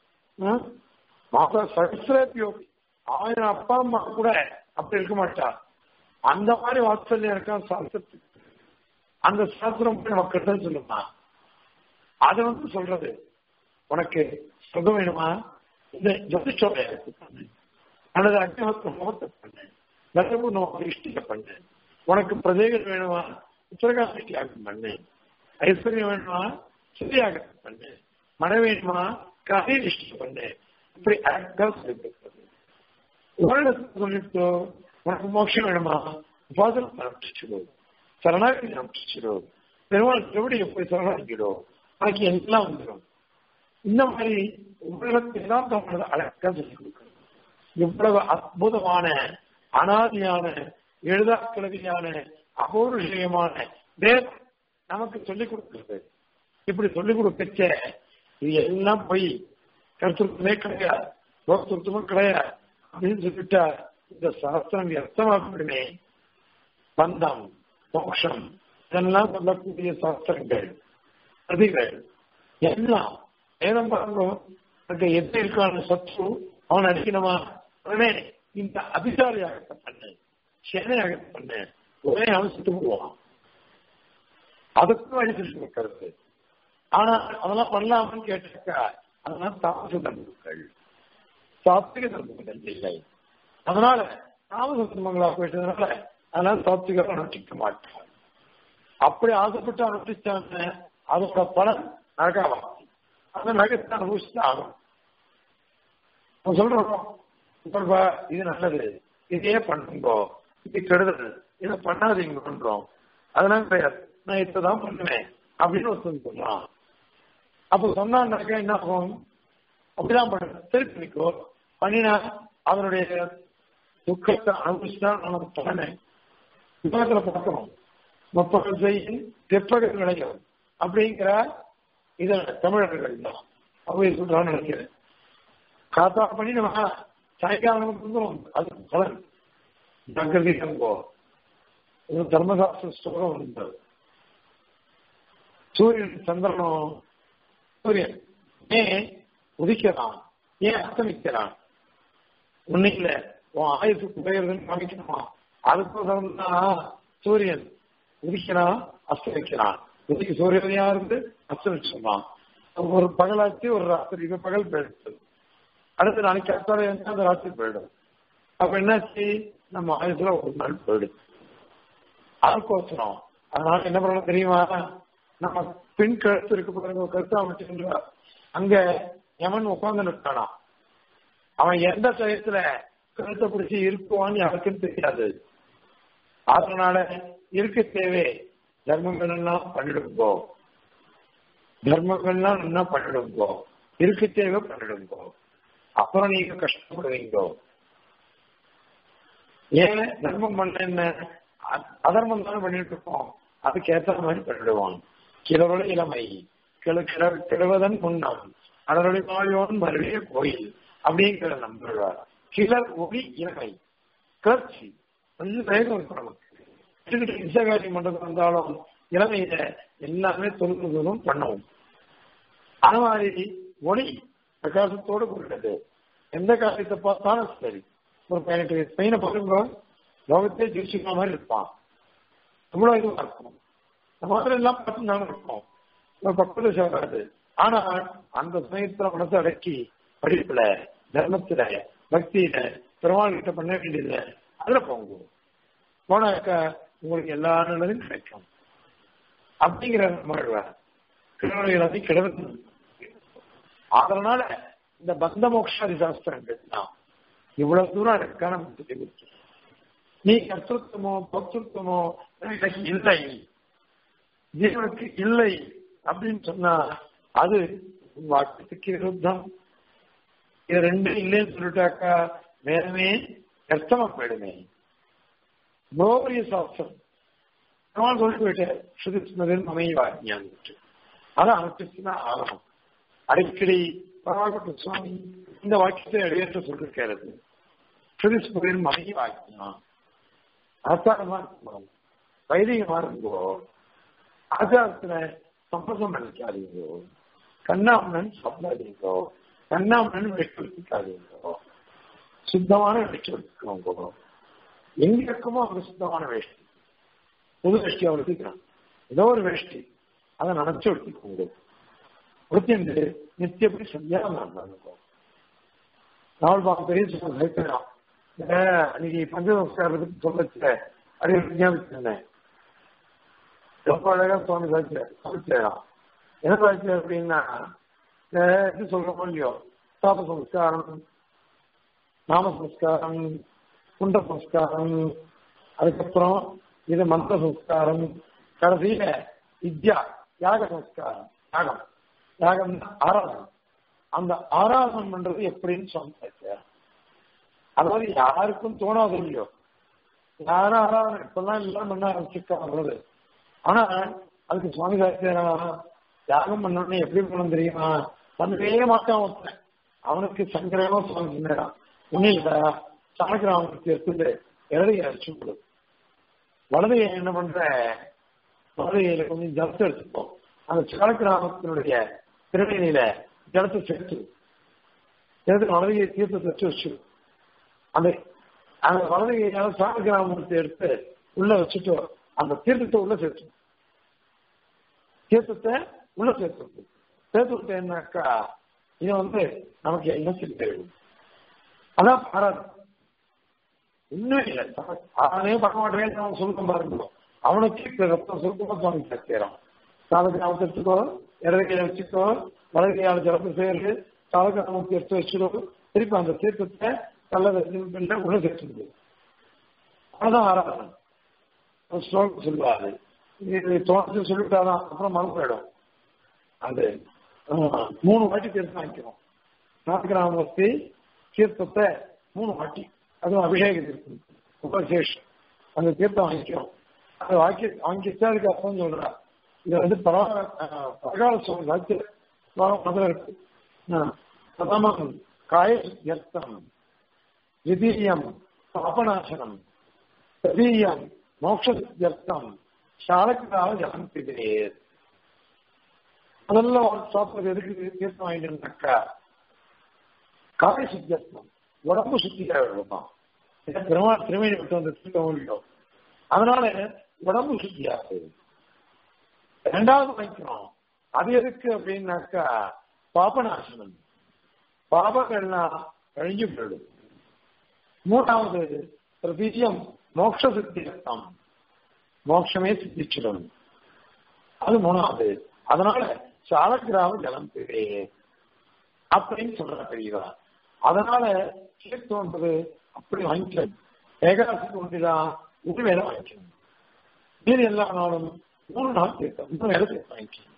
மாதா சஹசிரே பியோபி ஆயிரம் அப்பா அம்மா கூட அப்படி இருக்க மாட்டா அந்த மாதிரி வாத்சல்யம் இருக்கான் சாஸ்திரத்துக்கு அந்த சாஸ்திரம் போய் நமக்கு தான் சொல்லுமா அது வந்து சொல்றது உனக்கு சுகம் வேணுமா இந்த ஜோதிஷோதயத்தை பண்ணு அல்லது அக்னிஹோத்திர முகத்தை பண்ணு நரம்பு நோக்கு இஷ்டிக்க பண்ணு உனக்கு பிரஜைகள் வேணுமா உத்தரகாசி யாகம் பண்ணு ஐஸ்வர்யம் வேணுமா சிறியாகத்தை பண்ணு மழை வேணுமா கதை இஷ்டிக்க பண்ணு இப்படி அழகா சொல்லிட்டு உலகத்துக்கு சொல்லிட்டு உனக்கு மோட்சம் வேணுமா உபாசனம் அனுப்பிச்சிடும் சரணாகி அனுப்பிச்சிடும் பெருமாள் திருவடியை போய் சரணாகிடும் உனக்கு எல்லாம் வந்துடும் இந்த மாதிரி உலகத்தை எல்லாம் தம்மது அழகா சொல்லிக் கொடுக்கணும் இவ்வளவு அற்புதமான அனாதியான எழுதாக்கிழமையான அபௌருஷயமான வேதம் நமக்கு சொல்லிக் கொடுக்கிறது இப்படி சொல்லிக் கொடுக்கச்ச இது எல்லாம் போய் கருத்துருத்தமே கிடையாது லோகத்துவமும் கிடையாது அப்படின்னு சொல்லிட்டா இந்த சாஸ்திரம் வியர்த்தமாகப்படுமே பந்தம் மோட்சம் இதெல்லாம் சொல்லக்கூடிய சாஸ்திரங்கள் பிரதிகள் எல்லாம் வேதம் பாருங்க அங்க எது இருக்கான சத்ரு அவன் அடிக்கணுமா உடனே இந்த அபிசாரியாகத்தை பண்ணு சேனையாகத்தை பண்ணு ஒரே அவசரத்துக்கு போவான் அதுக்கும் வழி சொல்லி கொடுக்கறது ஆனா அதெல்லாம் பண்ணலாமான்னு கேட்டாக்கா அதெல்லாம் தாமச தர்மங்கள் சாத்விக தர்மங்கள் இல்லை அதனால தாமச தர்மங்களா போயிட்டதுனால அதனால சாத்விகம் அனுஷ்டிக்க மாட்டான் அப்படி ஆசைப்பட்டு அனுஷ்டிச்சாங்க அதோட பலன் நரகாவாசி அந்த நரகத்தை அனுபவிச்சுட்டு ஆகும் நம்ம சொல்றோம் இப்ப இது நல்லது இதையே பண்ணுங்கோ இது கெடுதல் இதை பண்ணாதீங்கன்றோம் அதெல்லாம் கிடையாது நான் இதான் பண்ணுவேன் அப்படின்னு ஒருத்தன் சொல்றான் அப்ப சொன்னான்னாக்க என்ன ஆகும் அப்படிதான் பண்ண திருப்பி பண்ணிக்கோ பண்ணினா அதனுடைய துக்கத்தை அனுபவிச்சுதான் நமக்கு பலனை விவாதத்துல பார்க்கணும் முப்பகல் செய்யும் தெப்பகல் விளையும் அப்படிங்கிற இத தமிழர்கள் தான் அப்படி சொல்றான்னு நினைக்கிறேன் காத்தா பண்ணி நம்ம சாயங்காலம் நமக்கு வந்துடும் அது பலன் ஜாகிரதை போ இது தர்மசாஸ்திர ஸ்லோகம் இருந்தது சூரியன் சந்திரனும் சூரியன் ஏன் உதிக்கிறான் ஏன் அஸ்தமிக்கிறான் ஒன்னும் இல்ல உன் ஆயுசு குறையிறதுன்னு காமிக்கணுமா அதுக்கோசரம் தான் சூரியன் உதிக்கிறான் அஸ்தமிக்கிறான் உதிக்கு சூரியனையா இருந்து அஸ்தமிச்சிருந்தான் ஒரு பகலாச்சு ஒரு ராத்திரி இப்ப பகல் போயிடுச்சு அடுத்த நாளைக்கு அடுத்த அந்த ராத்திரி போயிடும் அப்ப என்னாச்சு நம்ம ஆயுசுல ஒரு நாள் போயிடுச்சு அதுக்கோசரம் அதனால என்ன பண்ணணும் தெரியுமா நம்ம பின் கழுத்து இருக்க பாருங்க கருத்து அமைச்சுன்றா அங்க எவன் உட்கார்ந்து நிற்கானா அவன் எந்த டயத்துல கழுத்தை பிடிச்சி இருக்குவான்னு யாருக்கும் தெரியாது அதனால இருக்க தேவை தர்மங்கள் எல்லாம் பண்ணிடுங்கோ தர்மங்கள்லாம் என்ன பண்ணிடுங்கோ இருக்க தேவை பண்ணிடுங்கோ அப்புறம் நீங்க கஷ்டப்படுவீங்கோ ஏன் தர்மம் பண்ண என்ன அதர்மம் தானே பண்ணிட்டு இருக்கோம் அதுக்கு ஏற்ற மாதிரி பண்ணிடுவான் கிழவருடைய இளமை கிள கிழவதன் முன்னம் அதனுடைய மாயோன் மறுபடிய கோயில் அப்படிங்கிற நம்புவார் கிளர் ஒளி இளமை கிளர்ச்சி கொஞ்சம் வேகம் இருக்கும் நமக்கு இசகாரியம் பண்றது வந்தாலும் இளமையில எல்லாமே தொழில்நுட்பம் பண்ணுவோம் அது மாதிரி ஒளி பிரகாசத்தோடு கூடியது எந்த காரியத்தை பார்த்தாலும் சரி ஒரு பதினெட்டு வயசு பையனை பாருங்க லோகத்தையே ஜெயிச்சுக்கிற மாதிரி இருப்பான் இவ்வளவு இதுவா இருக்கும் நம்ம மாதிரி எல்லாம் பார்த்து நானும் இருப்போம் ஒரு பக்கத்து சேராது ஆனா அந்த சமயத்துல மனசு அடக்கி படிப்புல தர்மத்துல பக்தியில பெருமாள் கிட்ட பண்ண வேண்டியதுல அதுல போங்க போனாக்க உங்களுக்கு எல்லா நல்லதும் கிடைக்கும் அப்படிங்கிற வாழ்வார் திருநெல்வேலி கிடவு அதனால இந்த பந்த மோக்ஷாதி சாஸ்திரங்கள் தான் இவ்வளவு தூரம் இருக்கா நமக்கு தெரிவிச்சு நீ கர்த்தத்துவமோ பக்திருத்தமோ எனக்கு இல்லை ஜீவனுக்கு இல்லை அப்படின்னு சொன்னா அது வாக்கியத்துக்கு விருத்தம் இது ரெண்டும் இல்லைன்னு சொல்லிட்டாக்கா வேறமே கஷ்டமா போயிடுமே கோரிய சாஸ்திரம் நான் சொல்லிட்டு போயிட்டேன் ஸ்ருதிஸ்மதன் அமைவாஜ்யான்ட்டு அதை அனுப்பிச்சுன்னா ஆகணும் அடிக்கடி பரவாயில்ல சுவாமி இந்த வாக்கியத்தை இடையேற்ற சொல்லிருக்கிறது ஸ்ருதிஸ்மதன் அமைவாஜ்யா ஆச்சாரமா இருக்கணும் வைதிகமா இருந்தோ ஆச்சாரத்துல சம்பசம் பண்ணிக்காதீங்கோ கண்ணாமணன் சாப்பிடாதீங்கோ கண்ணாமணன் வெட்டி எடுத்துக்காதீங்கோ சுத்தமான வெட்டி எடுத்துக்கோங்க எங்க இருக்கமோ அவங்க சுத்தமான வேஷ்டி புது வேஷ்டி அவர் எடுத்துக்கிறான் ஏதோ ஒரு வேஷ்டி அதை நினைச்சு எடுத்துக்கோங்க உடுத்திண்டு நித்தியப்படி சரியாக இருந்தாங்க நாவல் பார்க்க பெரிய சொல்ல அன்னைக்கு பஞ்சநமஸ்காரத்துக்கு சொல்லச்சு அப்படின்னு ஞாபகம் ரொம்ப அழகா சுவாமி சாட்சிய சமைச்சாராம் என்ன சாட்சி அப்படின்னா இது சொல்றோம் இல்லையோ சாப சம்ஸ்காரம் நாம சம்ஸ்காரம் குண்ட சம்ஸ்காரம் அதுக்கப்புறம் இது மந்திர சம்ஸ்காரம் கடைசியில வித்யா யாக சம்ஸ்காரம் யாகம் யாகம் ஆராதனம் அந்த ஆராதனம் பண்றது எப்படின்னு சொன்னாச்சு அதாவது யாருக்கும் தோணாது இல்லையோ யாரும் ஆராதனை இப்பெல்லாம் எல்லாம் பண்ண ஆரம்பிச்சுக்க வர்றது ஆனா அதுக்கு சுவாமி சாட்சியா யாகம் பண்ணணும்னு எப்படி பண்ணணும் தெரியுமா பண்ணவே மாட்டான் ஒருத்தன் அவனுக்கு சங்கரமா சுவாமி சொன்னான் ஒன்னும் இல்ல சாணக்கிராமத்தை எடுத்துட்டு இடதையை அடிச்சு கொடு வலதையை என்ன பண்ற வலதையில கொஞ்சம் ஜலத்தை எடுத்துப்போம் அந்த சாணக்கிராமத்தினுடைய திருநெல்லியில ஜலத்தை சேர்த்து எடுத்து வலதையை தீர்த்து வச்சு வச்சு அந்த அந்த வலதையால சாணக்கிராமத்தை எடுத்து உள்ள வச்சுட்டு அந்த தீர்த்தத்தை உள்ள சேர்த்து தீர்த்தத்தை உள்ள சேர்த்து சேர்த்து விட்டேன்னாக்கா இது வந்து நமக்கு என்ன செய்ய அதான் பாராது இன்னும் இல்லை ஆனே பண்ண மாட்டேன் நம்ம சொல்லுங்க பாருங்க அவனுக்கு இப்ப ரத்தம் சுருக்கமா சுவாமி சத்திரம் சாதக நாமத்தை எடுத்துக்கோ இடது கையை வச்சுக்கோ வலது கையால் ஜலத்தை சேர்ந்து சாதக நாமத்தை எடுத்து வச்சுக்கோ திருப்பி அந்த தீர்த்தத்தை நல்ல உள்ள சேர்த்துது அதான் ஆராதனை ஒரு ஸ்லோகம் சொல்லுவாரு இது தோட்டத்தில் சொல்லிவிட்டாதான் அப்புறம் மனம் போயிடும் அது ஆஹ், மூணு வாட்டி தீர்த்தம் வாங்கிக்கிறோம் நாட்டுக்கிராமஸ்தி தீர்த்தத்தை மூணு வாட்டி அதுவும் அபிஷேக தீர்த்தம் உபசேஷம் அந்த தீர்த்தம் வாங்கிக்கிறோம் அது வாங்கி வாங்கிட்டு அதுக்கு அப்புறம் சொல்றா இது வந்து பரவ பரகால சொல்றது மதுரை இருக்கு ஆஹ், பிரதமம் காய யர்த்தம் द्वितीयं पापनाशनं तृतीयं मोक्षसिद्ध्यर्थं शालग्राव जलं पिबेत् முதல்ல ஒரு சாப்பிட்றது எதுக்கு தீர்த்தம் வாங்கிட்டுனாக்கா காய சுத்தியர்த்தம் உடம்பு சுத்தியாக இருக்கும் ஏன்னா பெருமாள் திருமணி விட்டு வந்த தீர்த்தம் இல்லையோ அதனால உடம்பு சுத்தியாகுது ரெண்டாவது வாங்கிக்கிறோம் அது எதுக்கு அப்படின்னாக்கா பாபநாசனம் பாபங்கள்லாம் கழிஞ்சு போயிடும் மூணாவது பிரதிஜம் மோட்ச சித்தியம் மோட்சமே சித்திச்சிடும் அது மூணாவது அதனால சாலக்கிராம ஜலம் பேரே அப்படின்னு சொல்ற பெரியவா அதனால தீர்த்தம்ன்றது அப்படி வாங்கிக்கணும் ஏகாதசிக்கு ஒன்றுதான் ஒரு வேலை வாங்கிக்கணும் மீதி எல்லா நாளும் மூணு நாள் தீர்த்தம் மூணு வேலை தீர்த்தம் வாங்கிக்கணும்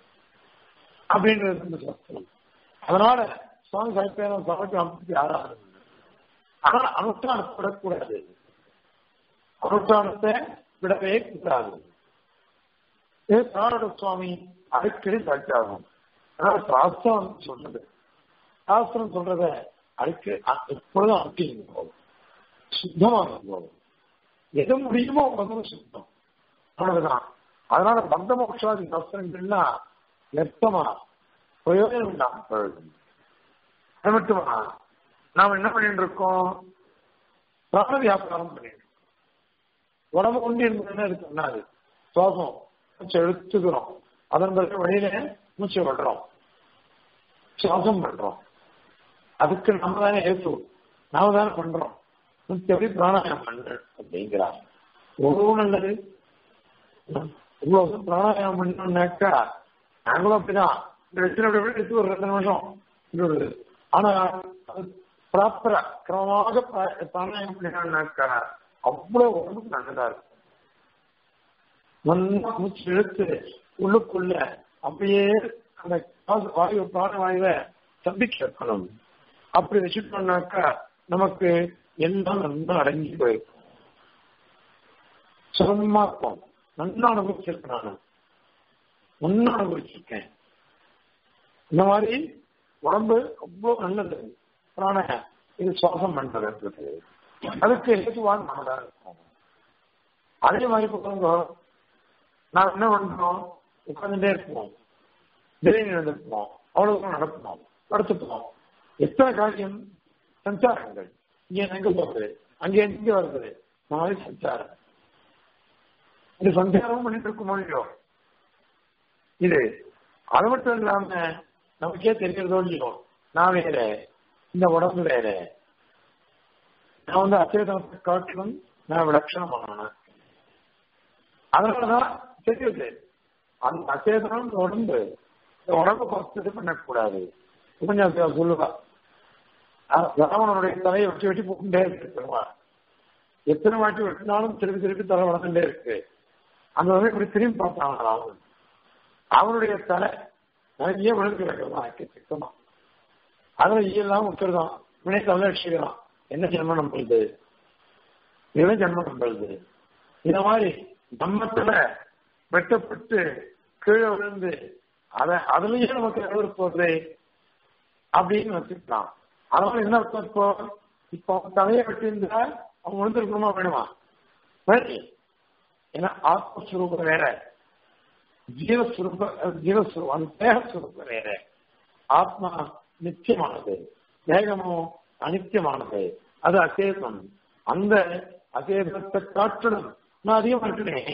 அப்படின்றது இந்த சாஸ்திரம் அதனால சுவாமி சாய்ப்பேரம் சமைச்சு அமைச்சு ஆராதனை ஆனால் அனுஷ்டானத்தை விடக்கூடாது அனுஷ்டானத்தை விடவே கூடாது இது சாரட சுவாமி அடிக்கடி சாட்சியாகும் அதனால சாஸ்திரம் சொல்றது சாஸ்திரம் சொல்றத அடிக்க எப்பொழுதும் அடிக்க போகும் சுத்தமாக போகும் எது முடியுமோ வந்து சுத்தம் அவ்வளவுதான் அதனால பந்த மோட்சாதி சாஸ்திரங்கள்னா நிறுத்தமா பிரயோஜனம் இல்லாம போயிடும் அது மட்டுமா நாம் என்ன பண்ணிட்டு இருக்கோம் பிராண வியாபாரம் பண்ணிட்டு இருக்கோம். உடம்பு கொண்டு இருந்ததுன்னு அது பண்ணாது சுவாசம் மூச்சு எடுத்துக்கிறோம் அதன் பிறகு வெளியில மூச்சு விடுறோம் சுவாசம் பண்றோம் அதுக்கு நம்ம தானே ஏற்று நாம தானே பண்றோம் எப்படி பிராணாயாமம் பண்ற அப்படிங்கிறார் எவ்வளவு நல்லது இவ்வளவு பிராணாயாமம் பண்ணோம்னாக்கா நாங்களும் அப்படிதான் இந்த வச்சு அப்படி அப்படி எடுத்து ஒரு ரெண்டு நிமிஷம் இது ஆனா அது ப்ராப்பரா கிரமமாக பா- பிராணாயாமம் பண்ணினாக்கா அவ்வளவு உடம்புக்கு நல்லதா இருக்கும் நல்லா மூச்சு இழுத்து உள்ளுக்குள்ள அப்படியே அந்த காசு- வாயு பிராண வாயுவை தம்பிக்க வைக்கணும் அப்படி வச்சுட்டோம்னாக்கா நமக்கு எல்லாம் நல்லா அடங்கி போயிருக்கும் சுகமா இருக்கும் நல்லா அனுபவிச்சிருக்கேன் நான் நல்லா அனுபவிச்சிருக்கேன் இந்த மாதிரி உடம்பு ரொம்ப நல்லது பிராண இது சுவாசம் பண்றதுன்றது அதுக்கு ஏதுவான மனதா இருக்கும் அதே மாதிரி பாருங்க நான் என்ன பண்றோம் உட்கார்ந்துட்டே இருப்போம் திடீர்னு நடப்போம் அவ்வளவு நடப்போம் படுத்துப்போம் எத்தனை காரியம் சஞ்சாரங்கள் இங்க எங்க போகுது அங்க எங்க வருது இந்த மாதிரி சஞ்சாரம் இது சஞ்சாரமும் பண்ணிட்டு இருக்க முடியும் இது அது மட்டும் இல்லாம நமக்கே தெரிகிறதோ இல்லையோ நான் வேற இந்த உடம்பு வேற நான் வந்து அச்சேதனத்தை காட்டிலும் நான் விலட்சணமானவன் அதனாலதான் தெரியுது அந்த அச்சேதனம் இந்த உடம்பு இந்த உடம்பை பார்த்து இது பண்ணக்கூடாது கொஞ்சம் சொல்லுவா அஹ் ராவணனுடைய தலையை வெட்டி வெட்டி போட்டுட்டே இருக்கு பெருமாள் எத்தனை வாட்டி வெட்டினாலும் திருப்பி திருப்பி தலை வளர்ந்துட்டே இருக்கு அந்த வந்து இப்படி திரும்பி பார்த்தான் ராவணன் அவனுடைய தலை நிறைய விழுந்து கிடக்கிறதா சிக்கமா அதுல ஈயெல்லாம் விட்டுருதான் வினை தலை அடிச்சுக்கிறான் என்ன ஜென்மம் நம்மளுது என்ன ஜென்மம் நம்மளுது இந்த மாதிரி நம்ம தலை வெட்டப்பட்டு கீழே விழுந்து அத அதுலயே நமக்கு எவ்வளவு போகுது அப்படின்னு வச்சுக்கலாம் அதனால என்ன அர்த்தம் இப்போ இப்போ அவன் தலையை வெட்டியிருந்தா அவன் விழுந்திருக்கணுமா வேணுமா சரி ஏன்னா ஆத்மஸ்வரூபம் வேற ஜீவஸ்வரூப ஜீவஸ்வரூபம் தேகஸ்வரூபம் வேற ஆத்மா நித்தியமானது தேகமோ அனித்தியமானது அது அசேதம் அந்த அசேதத்தை காட்டணும் நான் அதிகம் இருக்கிறேன்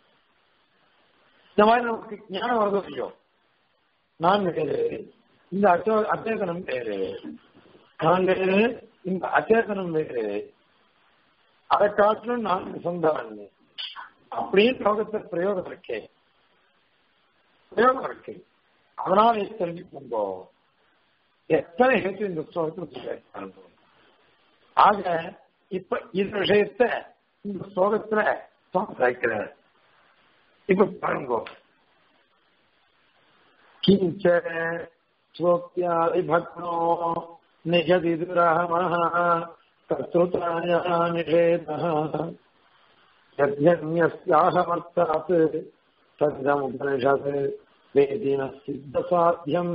இந்த மாதிரி நமக்கு ஞானம் வரதோ இல்லையோ நான் வேறு இந்த அச்சோ அச்சேதனம் வேறு நான் வேறு இந்த அச்சேதனம் வேறு அதை காட்டிலும் நான் சொந்தவன் அப்படின்னு லோகத்துல பிரயோகம் இருக்கே பிரயோகம் இருக்கு அதனால தெரிஞ்சுக்கோங்க எத்தனை ஹேத்து இந்த ஸ்லோகத்தில் சொல்லியிருக்காங்க ஆக இப்ப இந்த விஷயத்த இந்த ஸ்லோகத்துல சேர்க்கிறார் இப்ப பாருங்க கிஞ்ச ஸ்லோக்கியாதிபக்னோ நிகதிதுரஹமः கர்த்தృతాయ நிஷேதः यज्ञन्यस्याहमर्थात् तद्गमुपनिषत् वेदिन सिद्धसाध्यम्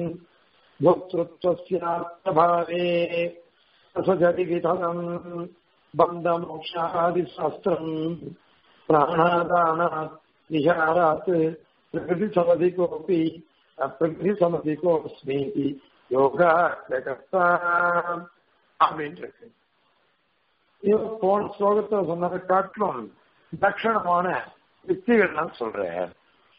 भोक्तृत्वस्यार्थभावे सजरिविधनम् बन्धमोक्षादिशास्त्रम् प्राणादानात् विहारात् प्रकृतिसमधिकोऽपि प्रकृतिसमधिकोऽस्मीति யோகார்த்தகர்த்தா அப்படின்னு இருக்கு இவர் போன ஸ்லோகத்தை சொன்னதை காட்டிலும் தட்சணமான யுக்திகள்லாம் சொல்றேன்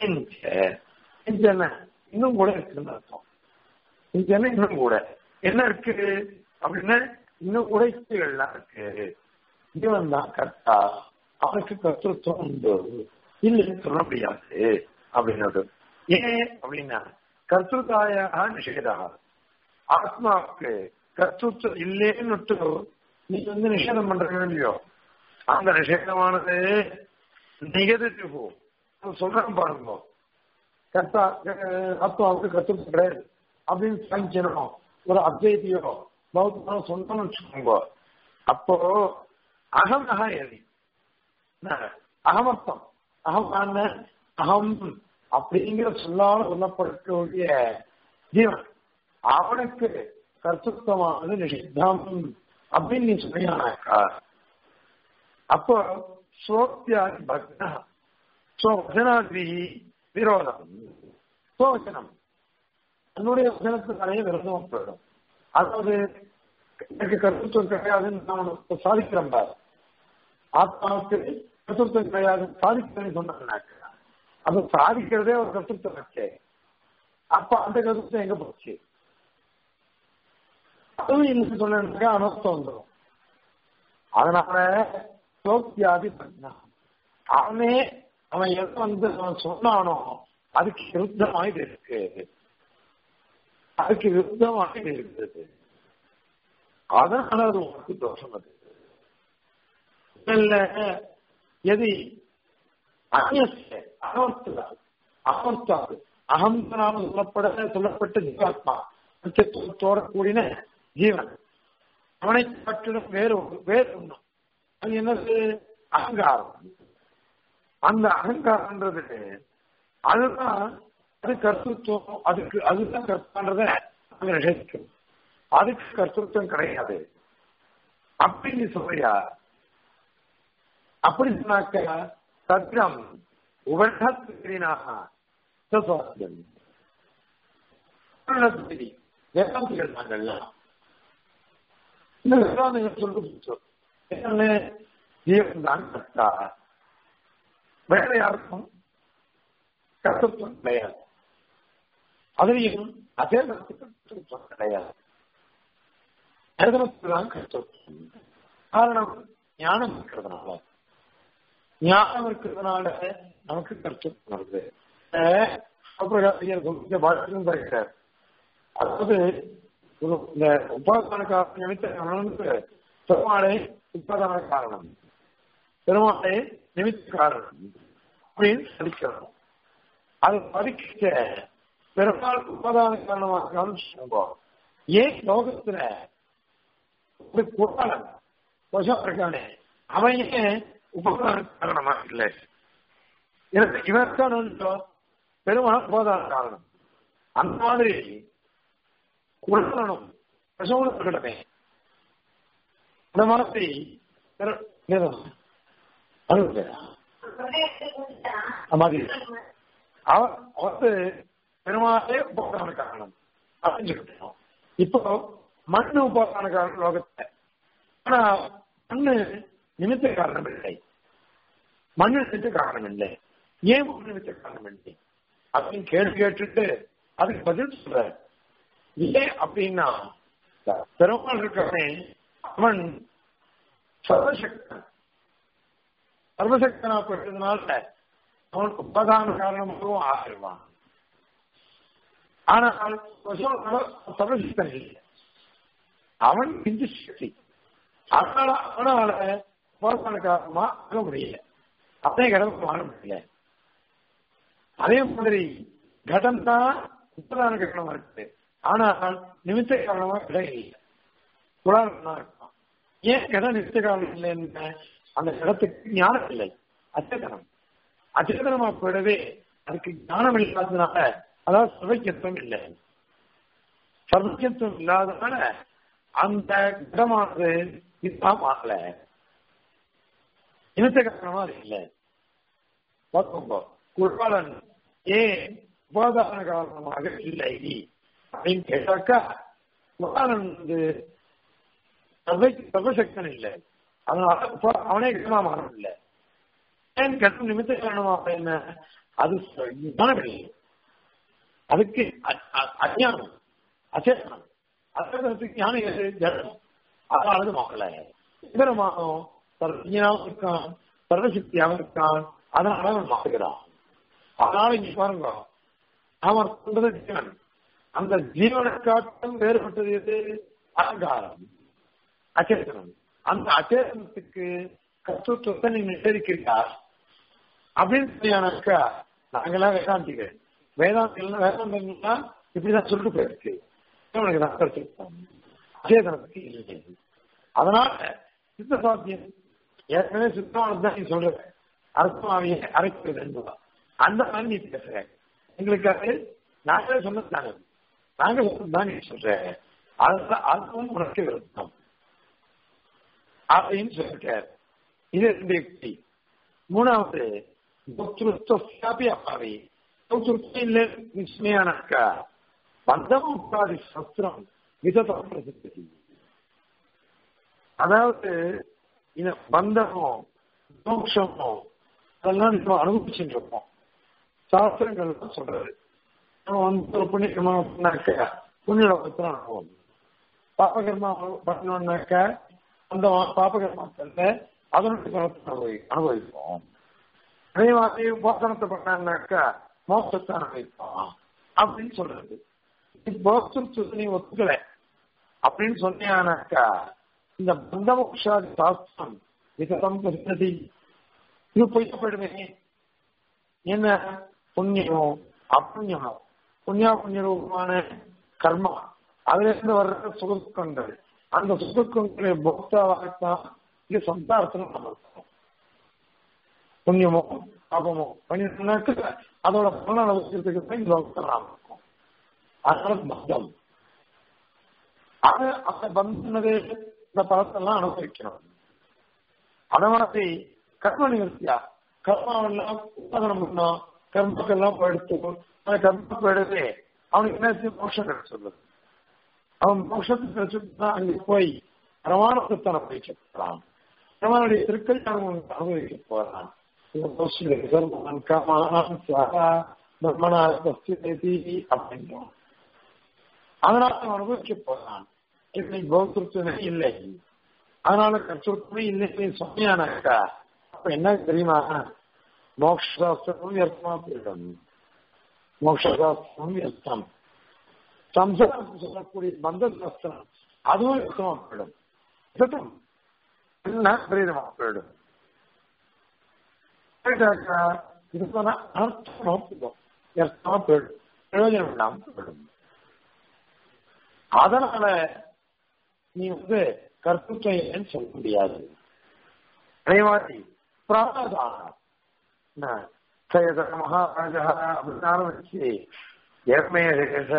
என்ன இன்னும் கூட இருக்குன்னு அர்த்தம் என்ன இன்னும் கூட என்ன இருக்கு அப்படின்னா இன்னும் கூட யுக்திகள்லாம் இருக்கு இவன் தான் கர்த்தா அவனுக்கு கர்த்தத்துவம் உண்டு இல்லைன்னு சொல்ல முடியாது அப்படின்னு ஏன் அப்படின்னா கர்த்ததாயாக நிஷேதா ஆத்மாவுக்கு கர்த்தத்துவம் இல்லேன்னு நீ வந்து நிஷேதம் பண்ற இல்லையோ அந்த நிஷேதமானது நிகழ்வு சொல்றேன் பாருங்க கர்த்தா ஆத்மாவுக்கு கர்த்தத்துவம் கிடையாது அப்படின்னு சாங்கிக்கணும் ஒரு அத்வைத்தியோ பௌத்தமோ சொந்தம்னு வச்சுக்கோங்க அப்போ அகம் அக எதி அகமர்த்தம் அகம் அகம் அப்படிங்கிற சொல்லால சொல்லப்படக்கூடிய ஜீவன் அவனுக்கு கர்த்தத்துவமானது நிஷித்தம் அப்படின்னு நீ சொன்னாக்கா அப்போ சோத்தியாதி பக்னா சோவசனாதி விரோதம் சோவசனம் என்னுடைய வசனத்துக்காலே விரோதம் போயிடும் அதாவது எனக்கு கருத்துவம் கிடையாதுன்னு நான் சாதிக்கிறேன் பாரு ஆத்மாவுக்கு கருத்துவம் கிடையாது சாதிக்கிறேன்னு சொன்னாக்க அது சாதிக்கிறதே ஒரு கருத்துவம் வச்சே அப்ப அந்த கருத்துவம் எங்க போச்சு அதுவும் இன்னைக்கு சொன்னா அனர்த்தம் வந்துடும் அதனால சோக்கியாதி பண்ணா அவனே அவன் எதை வந்து அவன் சொன்னானோ அதுக்கு விருத்தமாக இருக்கு அதுக்கு விருத்தமாக இருக்குது அதனால அது உனக்கு தோஷம் அது இல்ல எது அந்நிய அனர்த்தாது அனர்த்தாது அகம்தனால சொல்லப்பட சொல்லப்பட்ட ஜீவாத்மா முக்கியத்துவத்தோட கூடின ஜீவன் அவனை காட்டிலும் வேறு வேறு ஒண்ணும் அது என்னது அகங்காரம் அந்த அகங்காரன்றது அதுதான் அது கர்த்தத்துவம் அதுக்கு அதுதான் கர்த்தான்றத அங்க நிஷேதிக்கும் அதுக்கு கர்த்தத்துவம் கிடையாது அப்படின்னு சொல்றியா அப்படி சொன்னாக்க சத்திரம் உபநத்தினாக சசுவாசியம் வேதாந்திகள் நாங்கள்லாம் இந்த வேதாந்திகள் சொல்லுச்சு என்ன ஜீவன் தான் கர்த்தா வேற யாருக்கும் கர்த்தத்துவம் கிடையாது அதுலேயும் அதே கர்த்தத்துவம் கிடையாது தான் கர்த்தத்துவம் காரணம் ஞானம் இருக்கிறதுனால ஞானம் இருக்கிறதுனால நமக்கு கர்த்தத்துவம் வருது பாஷ்யம் தருகிறார் அதாவது இந்த உபாதான காரணம் நிமித்த காரணம்னு பெருமாளை உபாதான காரணம் பெருமாளை நிமித்த காரணம் அப்படின்னு படிக்கணும் அது படிக்க பெருமாள் உபாதான காரணமாக சொல்லுவோம் ஏன் லோகத்துல ஒரு குராளன் கொசம் இருக்கானே அவன் ஏன் உபாதான காரணமா இல்லை இவர்தான் பெருமாள் உபாதான காரணம் அந்த மாதிரி குழலனும் பிரசவனும் இருக்கட்டமே அந்த மாதிரி மாதிரி அவன் வந்து பெருமாளே உபாதான காரணம் அப்படின்னு சொல்லிட்டோம் இப்போ மண்ணு உபாதான காரணம் லோகத்தை ஆனா மண்ணு நிமித்த காரணம் இல்லை மண்ணு நிமித்த காரணம் இல்லை ஏன் மண்ணு நிமித்த காரணம் இல்லை அப்படின்னு கேள்வி கேட்டுட்டு அதுக்கு பதில் சொல்ற ஏன் அப்படின்னா பெருமாள் இருக்கானே அவன் சர்வசக்தன் சர்வசக்தனா போயிட்டதுனால அவனுக்கு உபதான காரணமாகவும் ஆகிடுவான் ஆனால் சர்வசக்தன் இல்லை அவன் பிஞ்சு சக்தி அதனால அவனால உபாதான காரணமா ஆக முடியல அதே கடவுள் வாழ முடியல அதே மாதிரி கடம் தான் உபதான காரணமா இருக்கு ஆனால் நிமித்த காரணமா இடம் இல்லை புராணமா இருக்கான் ஏன் இடம் நிமித்த காரணம் இல்லைன்னு அந்த இடத்துக்கு ஞானம் இல்லை அச்சேதனம் அச்சேதனமா போயிடவே அதுக்கு ஞானம் இல்லாததுனால அதாவது சர்வக்கியத்துவம் இல்லை சர்வக்கியத்துவம் இல்லாதனால அந்த இடமானது இதுதான் ஆகல இனத்த காரணமா அது இல்லை பார்க்கும்போ குருவாளன் ஏன் உபாதான காரணமாக இல்லை அப்படின்னு கேட்டாக்கா குருவாளன் வந்து சர்வை சர்வசக்தன் இல்லை அதனால அவனே கிரகமா மாறும் இல்லை ஏன் கட்டம் நிமித்த காரணமாக என்ன அது ஞானம் இல்லை அதுக்கு அஜானம் அச்சேதனம் அச்சேதனத்துக்கு ஞானம் ஜடம் அதனால மாறல இதரமாகவும் சர்வஜனாவும் இருக்கான் சர்வசக்தியாகவும் இருக்கான் அதனால அவன் மாறுகிறான் அதனால இங்க பாருங்க அவன் சொல்றது ஜீவன் அந்த ஜீவனை காட்டும் வேறுபட்டது எது அலங்காரம் அச்சேதனம் அந்த அச்சேதனத்துக்கு கத்துவத்தை நீ நிஷேதிக்கிறார் அப்படின்னு சொன்னாக்கா நாங்களாம் வேதாந்திகள் வேதாந்திகள் வேதாந்தங்கள்னா இப்படிதான் சொல்லிட்டு போயிருக்கு உனக்கு நான் கிடைச்சிருக்கோம் அச்சேதனத்துக்கு இல்லை அதனால சித்த சாத்தியம் ஏற்கனவே சித்தமானது தான் நீ சொல்ற அர்த்தமாவிய அரைக்கிறது என்பதா அந்த மாதிரி நீ பேசுற எங்களுக்கு அது நாங்களே சொன்னது தானே நாங்க சொன்னது தான் நீ சொல்ற அதுதான் அதுவும் உனக்கு விருத்தம் அப்படின்னு சொல்லிட்டார் இது ரெண்டு யுக்தி மூணாவது பக்திருத்தி அப்பாவி பக்திருத்தி இல்லை நிச்சயமானாக்கா பந்தம் உட்காதி சஸ்திரம் விதத்தம் பிரசித்தி அதாவது இந்த பந்தமோ மோட்சமோ அதெல்லாம் நம்ம அனுபவிச்சுட்டு இருக்கோம் சாஸ்திரங்கள் தான் சொல்றது நம்ம வந்து ஒரு புண்ணியமா பண்ணாக்க புண்ணிய லோகத்துல அனுபவம் பாபகர்மா பண்ணோம்னாக்க அந்த பாபகர்மாக்கள்ல அதனுடைய பலத்தை அனுபவி அனுபவிப்போம் அதே மாதிரி போசனத்தை பண்ணான்னாக்கா மோசத்தை அனுபவிப்போம் அப்படின்னு சொல்றது போக்திருத்து நீ ஒத்துக்கல அப்படின்னு சொன்னியானாக்கா இந்த பந்தமோக்ஷாதி சாஸ்திரம் விதம் பரிசதி இது பொய்யப்படுமே என்ன புண்ணியமோ அப்புண்ணியமோ புண்ணியா புண்ணிய ரூபமான கர்மா அதுல இருந்து வர்ற சுகதுக்கங்கள் அந்த சுகதுக்கங்களை போக்தாவாகத்தான் இது சம்சாரத்துல நம்ம இருக்கோம் புண்ணியமோ பாபமோ பண்ணினாக்க அதோட பலன் அனுபவிக்கிறதுக்கு தான் இந்த லோகத்தில் நாம் இருக்கோம் அதனால பந்தம் அது அந்த பந்தனது இந்த பலத்தெல்லாம் அனுபவிக்கணும் அத மாதிரி கர்ம நிவர்த்தியா கர்மாவெல்லாம் உபாதனம் பண்ணோம் கர்மக்கெல்லாம் போயிடுத்து அந்த கர்ம போயிடுது அவனுக்கு என்ன மோஷம் கிடைச்சது அவன் மோஷத்துக்கு கிடைச்சுட்டு அங்கே போய் பிரமாணத்தை அனுபவிக்கலாம் பிரமானுடைய திருக்கல்யாணம் அனுபவிக்க போறான் பிரம்மணா அப்படின்றோம் அதனால அவன் அனுபவிக்க போறான் இப்படி பௌத்திருத்தமே இல்லை அதனால கற்றுமே இல்லை சொன்னியானாக்கா அப்ப என்ன தெரியுமா மோக்ஷாஸ்திரமும் வியர்த்தமா போயிடும் மோக்ஷாஸ்திரமும் வியர்த்தம் சம்சாரம் சொல்லக்கூடிய பந்த சாஸ்திரம் அதுவும் வியர்த்தமா போயிடும் வியர்த்தம் என்ன பிரீதமா போயிடும் போயிட்டாக்கா இது சொன்னா அர்த்தமா போயிடும் வியர்த்தமா போயிடும் பிரயோஜனம் இல்லாம போயிடும் அதனால நீ வந்து கற்புத்தையன்னு சொல்ல முடியாது அதே மாதிரி பிராதானம் மகாராஜா அப்படின்னு ஆரம்பிச்சு ஏர்மேஷ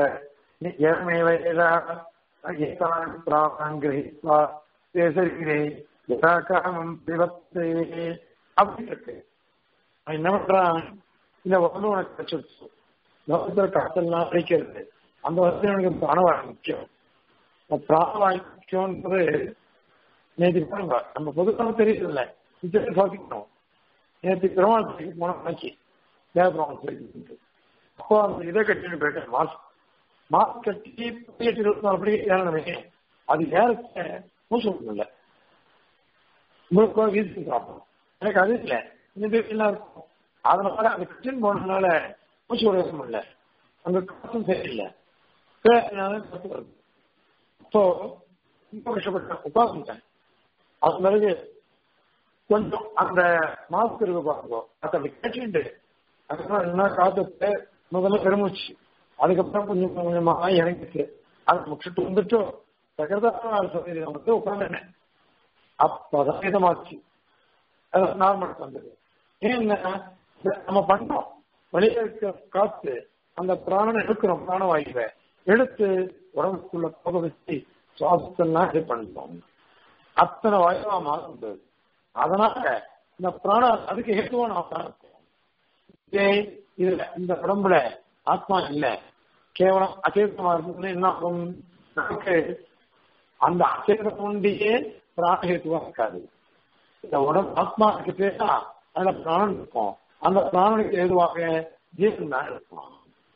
ஏர்மேவேதான் பிராணம் கிரகித்வா பேசுகிறே யதாகாமம் பிவத்தே அப்படின்னு இருக்கு அவன் என்ன பண்றான் இந்த உடம்பு உனக்கு கிடைச்சிருச்சு லோகத்துல காத்தெல்லாம் அடிக்கிறது அந்த வசதி எனக்கு பிராணவாயு முக்கியம் பிராணவாயு முக்கியம்ன்றது நேற்று பாருங்க நம்ம பொதுக்காக தெரியல நிச்சயம் சுவாசிக்கணும் நேற்று பெருமாள் போன மணிக்கு தேவபெருமாள் அப்போ அந்த இதை கட்டிட்டு போயிட்டேன் மாஸ்க் மாஸ்க் கட்டி இருபத்தி நாலு படி ஏறணுமே அது ஏறக்க மூச்சு இல்லை உங்களுக்கு வீசி சாப்பிடும் எனக்கு அது இல்லை இந்த எல்லாம் இருக்கும் அதனால அந்த கிச்சன் போனதுனால மூச்சு விட முடியல அங்க காசும் சரியில்லை கத்து வருது அப்போ ரொம்ப கஷ்டப்பட்டேன் உட்காந்துட்டேன் அது பிறகு கொஞ்சம் அந்த மாஸ்க் இருக்கு பாருங்க அதை அப்படி கேட்டுட்டு அதுக்கப்புறம் என்ன காத்துட்டு முதல்ல பெருமூச்சு அதுக்கப்புறம் கொஞ்சம் கொஞ்சமா இறங்கிச்சு அதை முடிச்சுட்டு வந்துட்டு சகரதான சதவீதம் வந்து உட்காந்துனேன் அப்பதான் இதமாச்சு அது நார்மல் வந்தது ஏன்னா நம்ம பண்றோம் வெளியே இருக்க காத்து அந்த பிராணனை எடுக்கிறோம் பிராணவாயுவை எடுத்து உடம்புக்குள்ள போக வச்சு சுவாசத்தெல்லாம் இது பண்றோம் அத்தனை வாயுவா மாறுது அதனால இந்த பிராணம் அதுக்கு ஹேத்துவா நாம் தான் இருக்கோம் இதுல இந்த உடம்புல ஆத்மா இல்ல கேவலம் அச்சேதமா இருந்ததுன்னு என்ன ஆகும் நமக்கு அந்த அச்சேதம் ஒண்டியே பிராணஹேத்துவா இருக்காது இந்த உடம்பு ஆத்மா கிட்டேனா அதுல பிராணம் இருக்கும் அந்த பிராணனுக்கு ஏதுவாக ஜீவன் தான் இருக்கும்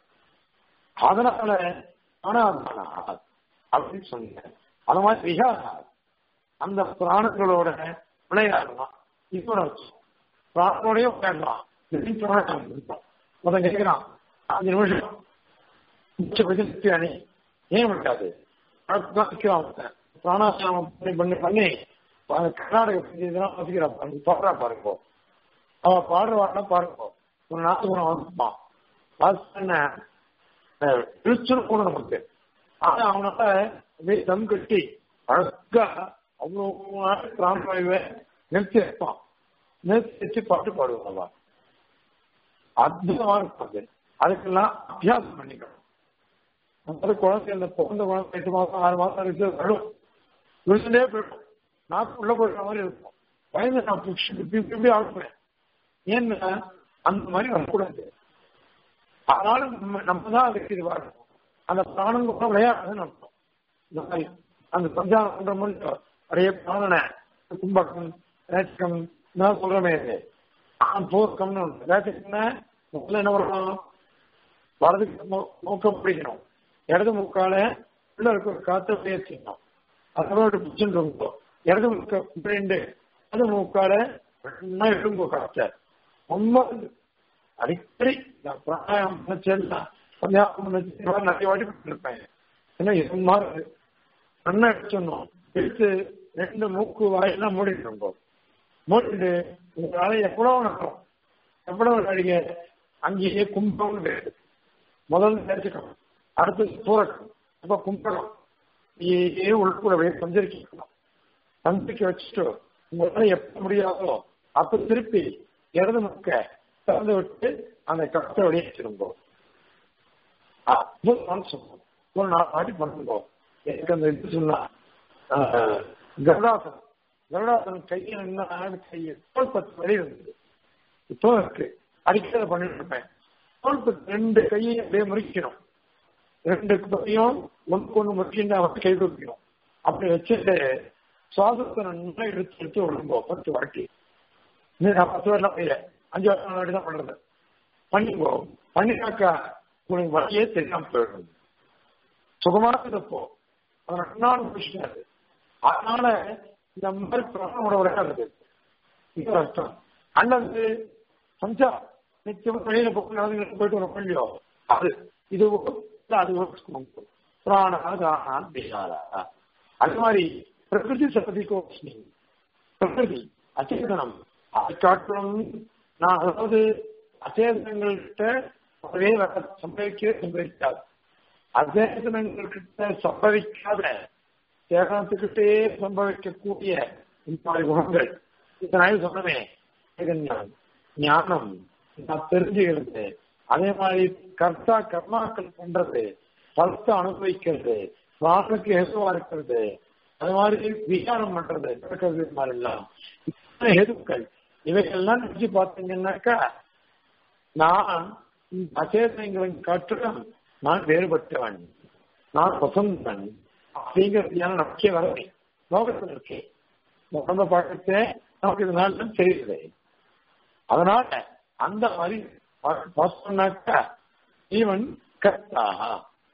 அதனால ஆனாத்மானா அப்படின்னு சொன்னேன் அது மாதிரி விகாரா அந்த பிராணங்களோட விளையாடலாம் இது அர்த்தம் பிராணனோடய விளையாடலாம் முதல் கேட்கிறான் அஞ்சு நிமிஷம் நிறுத்தி அணி ஏன் விட்டாது பிராணாசிரமம் பண்ணி பண்ணி பண்ணி கர்நாடக இதெல்லாம் வசிக்கிறான் பாடுறா பாருங்க அவ பாடுறவாடா பாருங்க ஒரு நாட்டு குணம் வந்துப்பான் என்ன இழுச்சுன்னு கூட நமக்கு ஆனா அவனால தம் கட்டி அழகா அவ்வளவு பிராணவாயுவை நிறுத்தி வைப்பான் நிறுத்தி வச்சு பாட்டு பாடுவாங்க அற்புதமா இருக்கும் அதுக்கெல்லாம் அபியாசம் பண்ணிக்கணும் அந்த குழந்தை அந்த பிறந்த குழந்தை எட்டு மாசம் ஆறு மாசம் இருக்கு வரும் விழுந்தே போயிடும் நாக்கு உள்ள போயிடுற மாதிரி இருக்கும் வயது நான் இப்படி இப்படி ஆடுவேன் ஏன்னா அந்த மாதிரி வரக்கூடாது அதனால நம்ம நம்ம தான் அதுக்கு இது வரணும் அந்த பிராணம் கூட விளையாடுறதுன்னு அர்த்தம் இந்த மாதிரி அந்த சஞ்சாரம் பண்ற முடியும் அப்படியே பிராணனை கும்பகம் ரேச்சகம் நான் சொல்றமே போர்க்கம்னு ஒன்று ரேச்சகம்னா முதல்ல என்ன பண்ணணும் வலதுக்கு மூக்கம் பிடிக்கணும் இடது மூக்கால உள்ள இருக்க காத்த முயற்சிக்கணும் அதோட பிடிச்சுட்டு இருக்கும் இடது மூக்க ரெண்டு அது மூக்கால நல்லா எழும்பு காத்த ரொம்ப அடிக்கடி நான் பிராணாயம் நினைச்சேன்னா கொஞ்சம் நிறைய வாட்டி பண்ணிருப்பேன் ஏன்னா இது மாதிரி நல்லா எடுத்துடணும் எடுத்து ரெண்டு மூக்கு வாயெல்லாம் மூடிட்டு மூடிட்டு உங்களால எவ்வளவு நடக்கும் எவ்வளவு அடிக்க அங்கேயே கும்பம்னு பேரு முதல்ல நினைச்சுக்கணும் அடுத்து சூரக்கம் அப்ப கும்பகம் நீயே உள்கூடவே சஞ்சரிக்கணும் சஞ்சரிக்க வச்சுட்டு உங்களால எப்ப முடியாதோ அப்ப திருப்பி இடது முக்க திறந்து விட்டு அந்த கஷ்ட வெளியேற்றிருங்கோ அற்புதமான சொல்லணும் ஒரு நாலு வாட்டி பண்ணுங்கோ எனக்கு அந்த இது சொன்னா கருடாசனம் கருடாசனம் கையில் என்ன கையில் தோல் பத்து வழி இருந்தது இப்போ இருக்கு அடிக்கடி பண்ணிட்டு இருப்பேன் தோல் பத்து ரெண்டு கையை அப்படியே முறிக்கணும் ரெண்டு கையும் ஒன்று ஒன்று முறிக்கின்ற அவன் கை கொடுக்கணும் அப்படி வச்சுட்டு சுவாசத்தை நல்லா எடுத்து எடுத்து விடுங்கோ பத்து வாட்டி நான் பத்து வரலாம் செய்யல அஞ்சு வருஷம் வாட்டி தான் பண்றது பண்ணிக்கோ பண்ணினாக்கா உனக்கு வழியே தெரியாம போயிடும் சுகமான இருப்போ அதை நன்னாலும் முடிச்சிட்டாரு அதனால இந்த மாதிரி பிராணோட விளையாடுறது இது அர்த்தம் அல்லது சஞ்சா நிச்சயம் வெளியில போய் போயிட்டு வர இல்லையோ அது இது அது பிராணாதான் பிகாரா அது மாதிரி பிரகிருதி சபதிகோஸ்மி பிரகிருதி அச்சேதனம் அதை காட்டிலும் நான் அதாவது அச்சேதனங்கள்கிட்ட அதுவே சம்பவிக்கவே சம்பவிக்காது அச்சேதனங்கள்கிட்ட சம்பவிக்காத சேகனத்துக்கிட்டே சம்பவிக்கக்கூடிய இந்த மாதிரி குணங்கள் இதனால சொன்னமே ஞானம் நான் தெரிஞ்சுக்கிறது அதே மாதிரி கர்த்தா கர்மாக்கள் பண்றது பலத்தை அனுபவிக்கிறது வாசலுக்கு ஹெதுவா இருக்கிறது அது மாதிரி விசாரம் பண்றது நடக்கிறது மாதிரி எல்லாம் ஹெதுக்கள் இவைகள்லாம் நினைச்சு பார்த்தீங்கன்னாக்கா நான் அச்சேதனைகளின் காற்றிலும் நான் வேறுபட்டவன் நான் வசந்தன் அப்படிங்கிறது நமக்கே வரவே லோகத்தில் இருக்கேன் உடம்ப பார்க்கத்தே நமக்கு இதனால தெரியுது அதனால அந்த மாதிரி பார்த்தோம்னாக்கா ஈவன் கர்த்தாக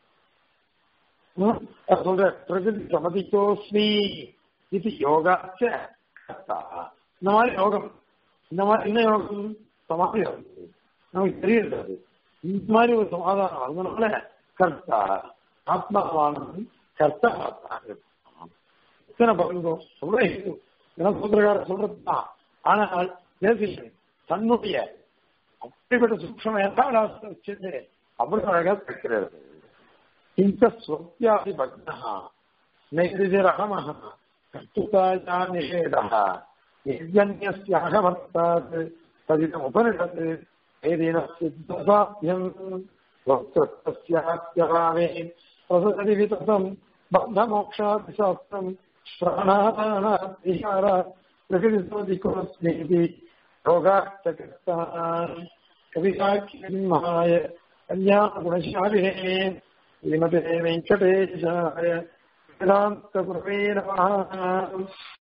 சொல்ற பிரகிருதி சமதிக்கோஸ்மி இது யோகாச்ச கர்த்தா இந்த மாதிரி யோகம் இந்த மாதிரி என்ன யோகம் சமாதி வருது நமக்கு தெரியுது அது இந்த மாதிரி ஒரு சமாதானம் அதனால கர்த்தா ஆத்மாவானது கர்த்தா இத்தனை பகுந்தோ சொல்ற இது என்ன சொல்றாரு சொல்றதுதான் ஆனால் தேசியம் தன்னுடைய அப்படிப்பட்ட சூக்ஷம யதாலாசத்தை வச்சுட்டு அவ்வளவு அழகா இருக்கிறது இந்த ஸ்வத்தியாதி பக்னா நைதிரகமஹ கர்த்துதாயா நிஷேதः यज्ञन्यस्याह वर्तात् तदिदम् उपनिषत् वेदेन सिद्धसाध्यम् वक्तृत्वस्याप्यभावे प्रसदति विततम् बन्धमोक्षादिशास्त्रम् प्राणानादिहार प्रकृतिसोदिकोऽस्मीति योगाश्चकृतान् कविताख्यन्माय कल्याणगुणशालिने श्रीमते वेङ्कटेशाय वेदान्तगुरवे नमः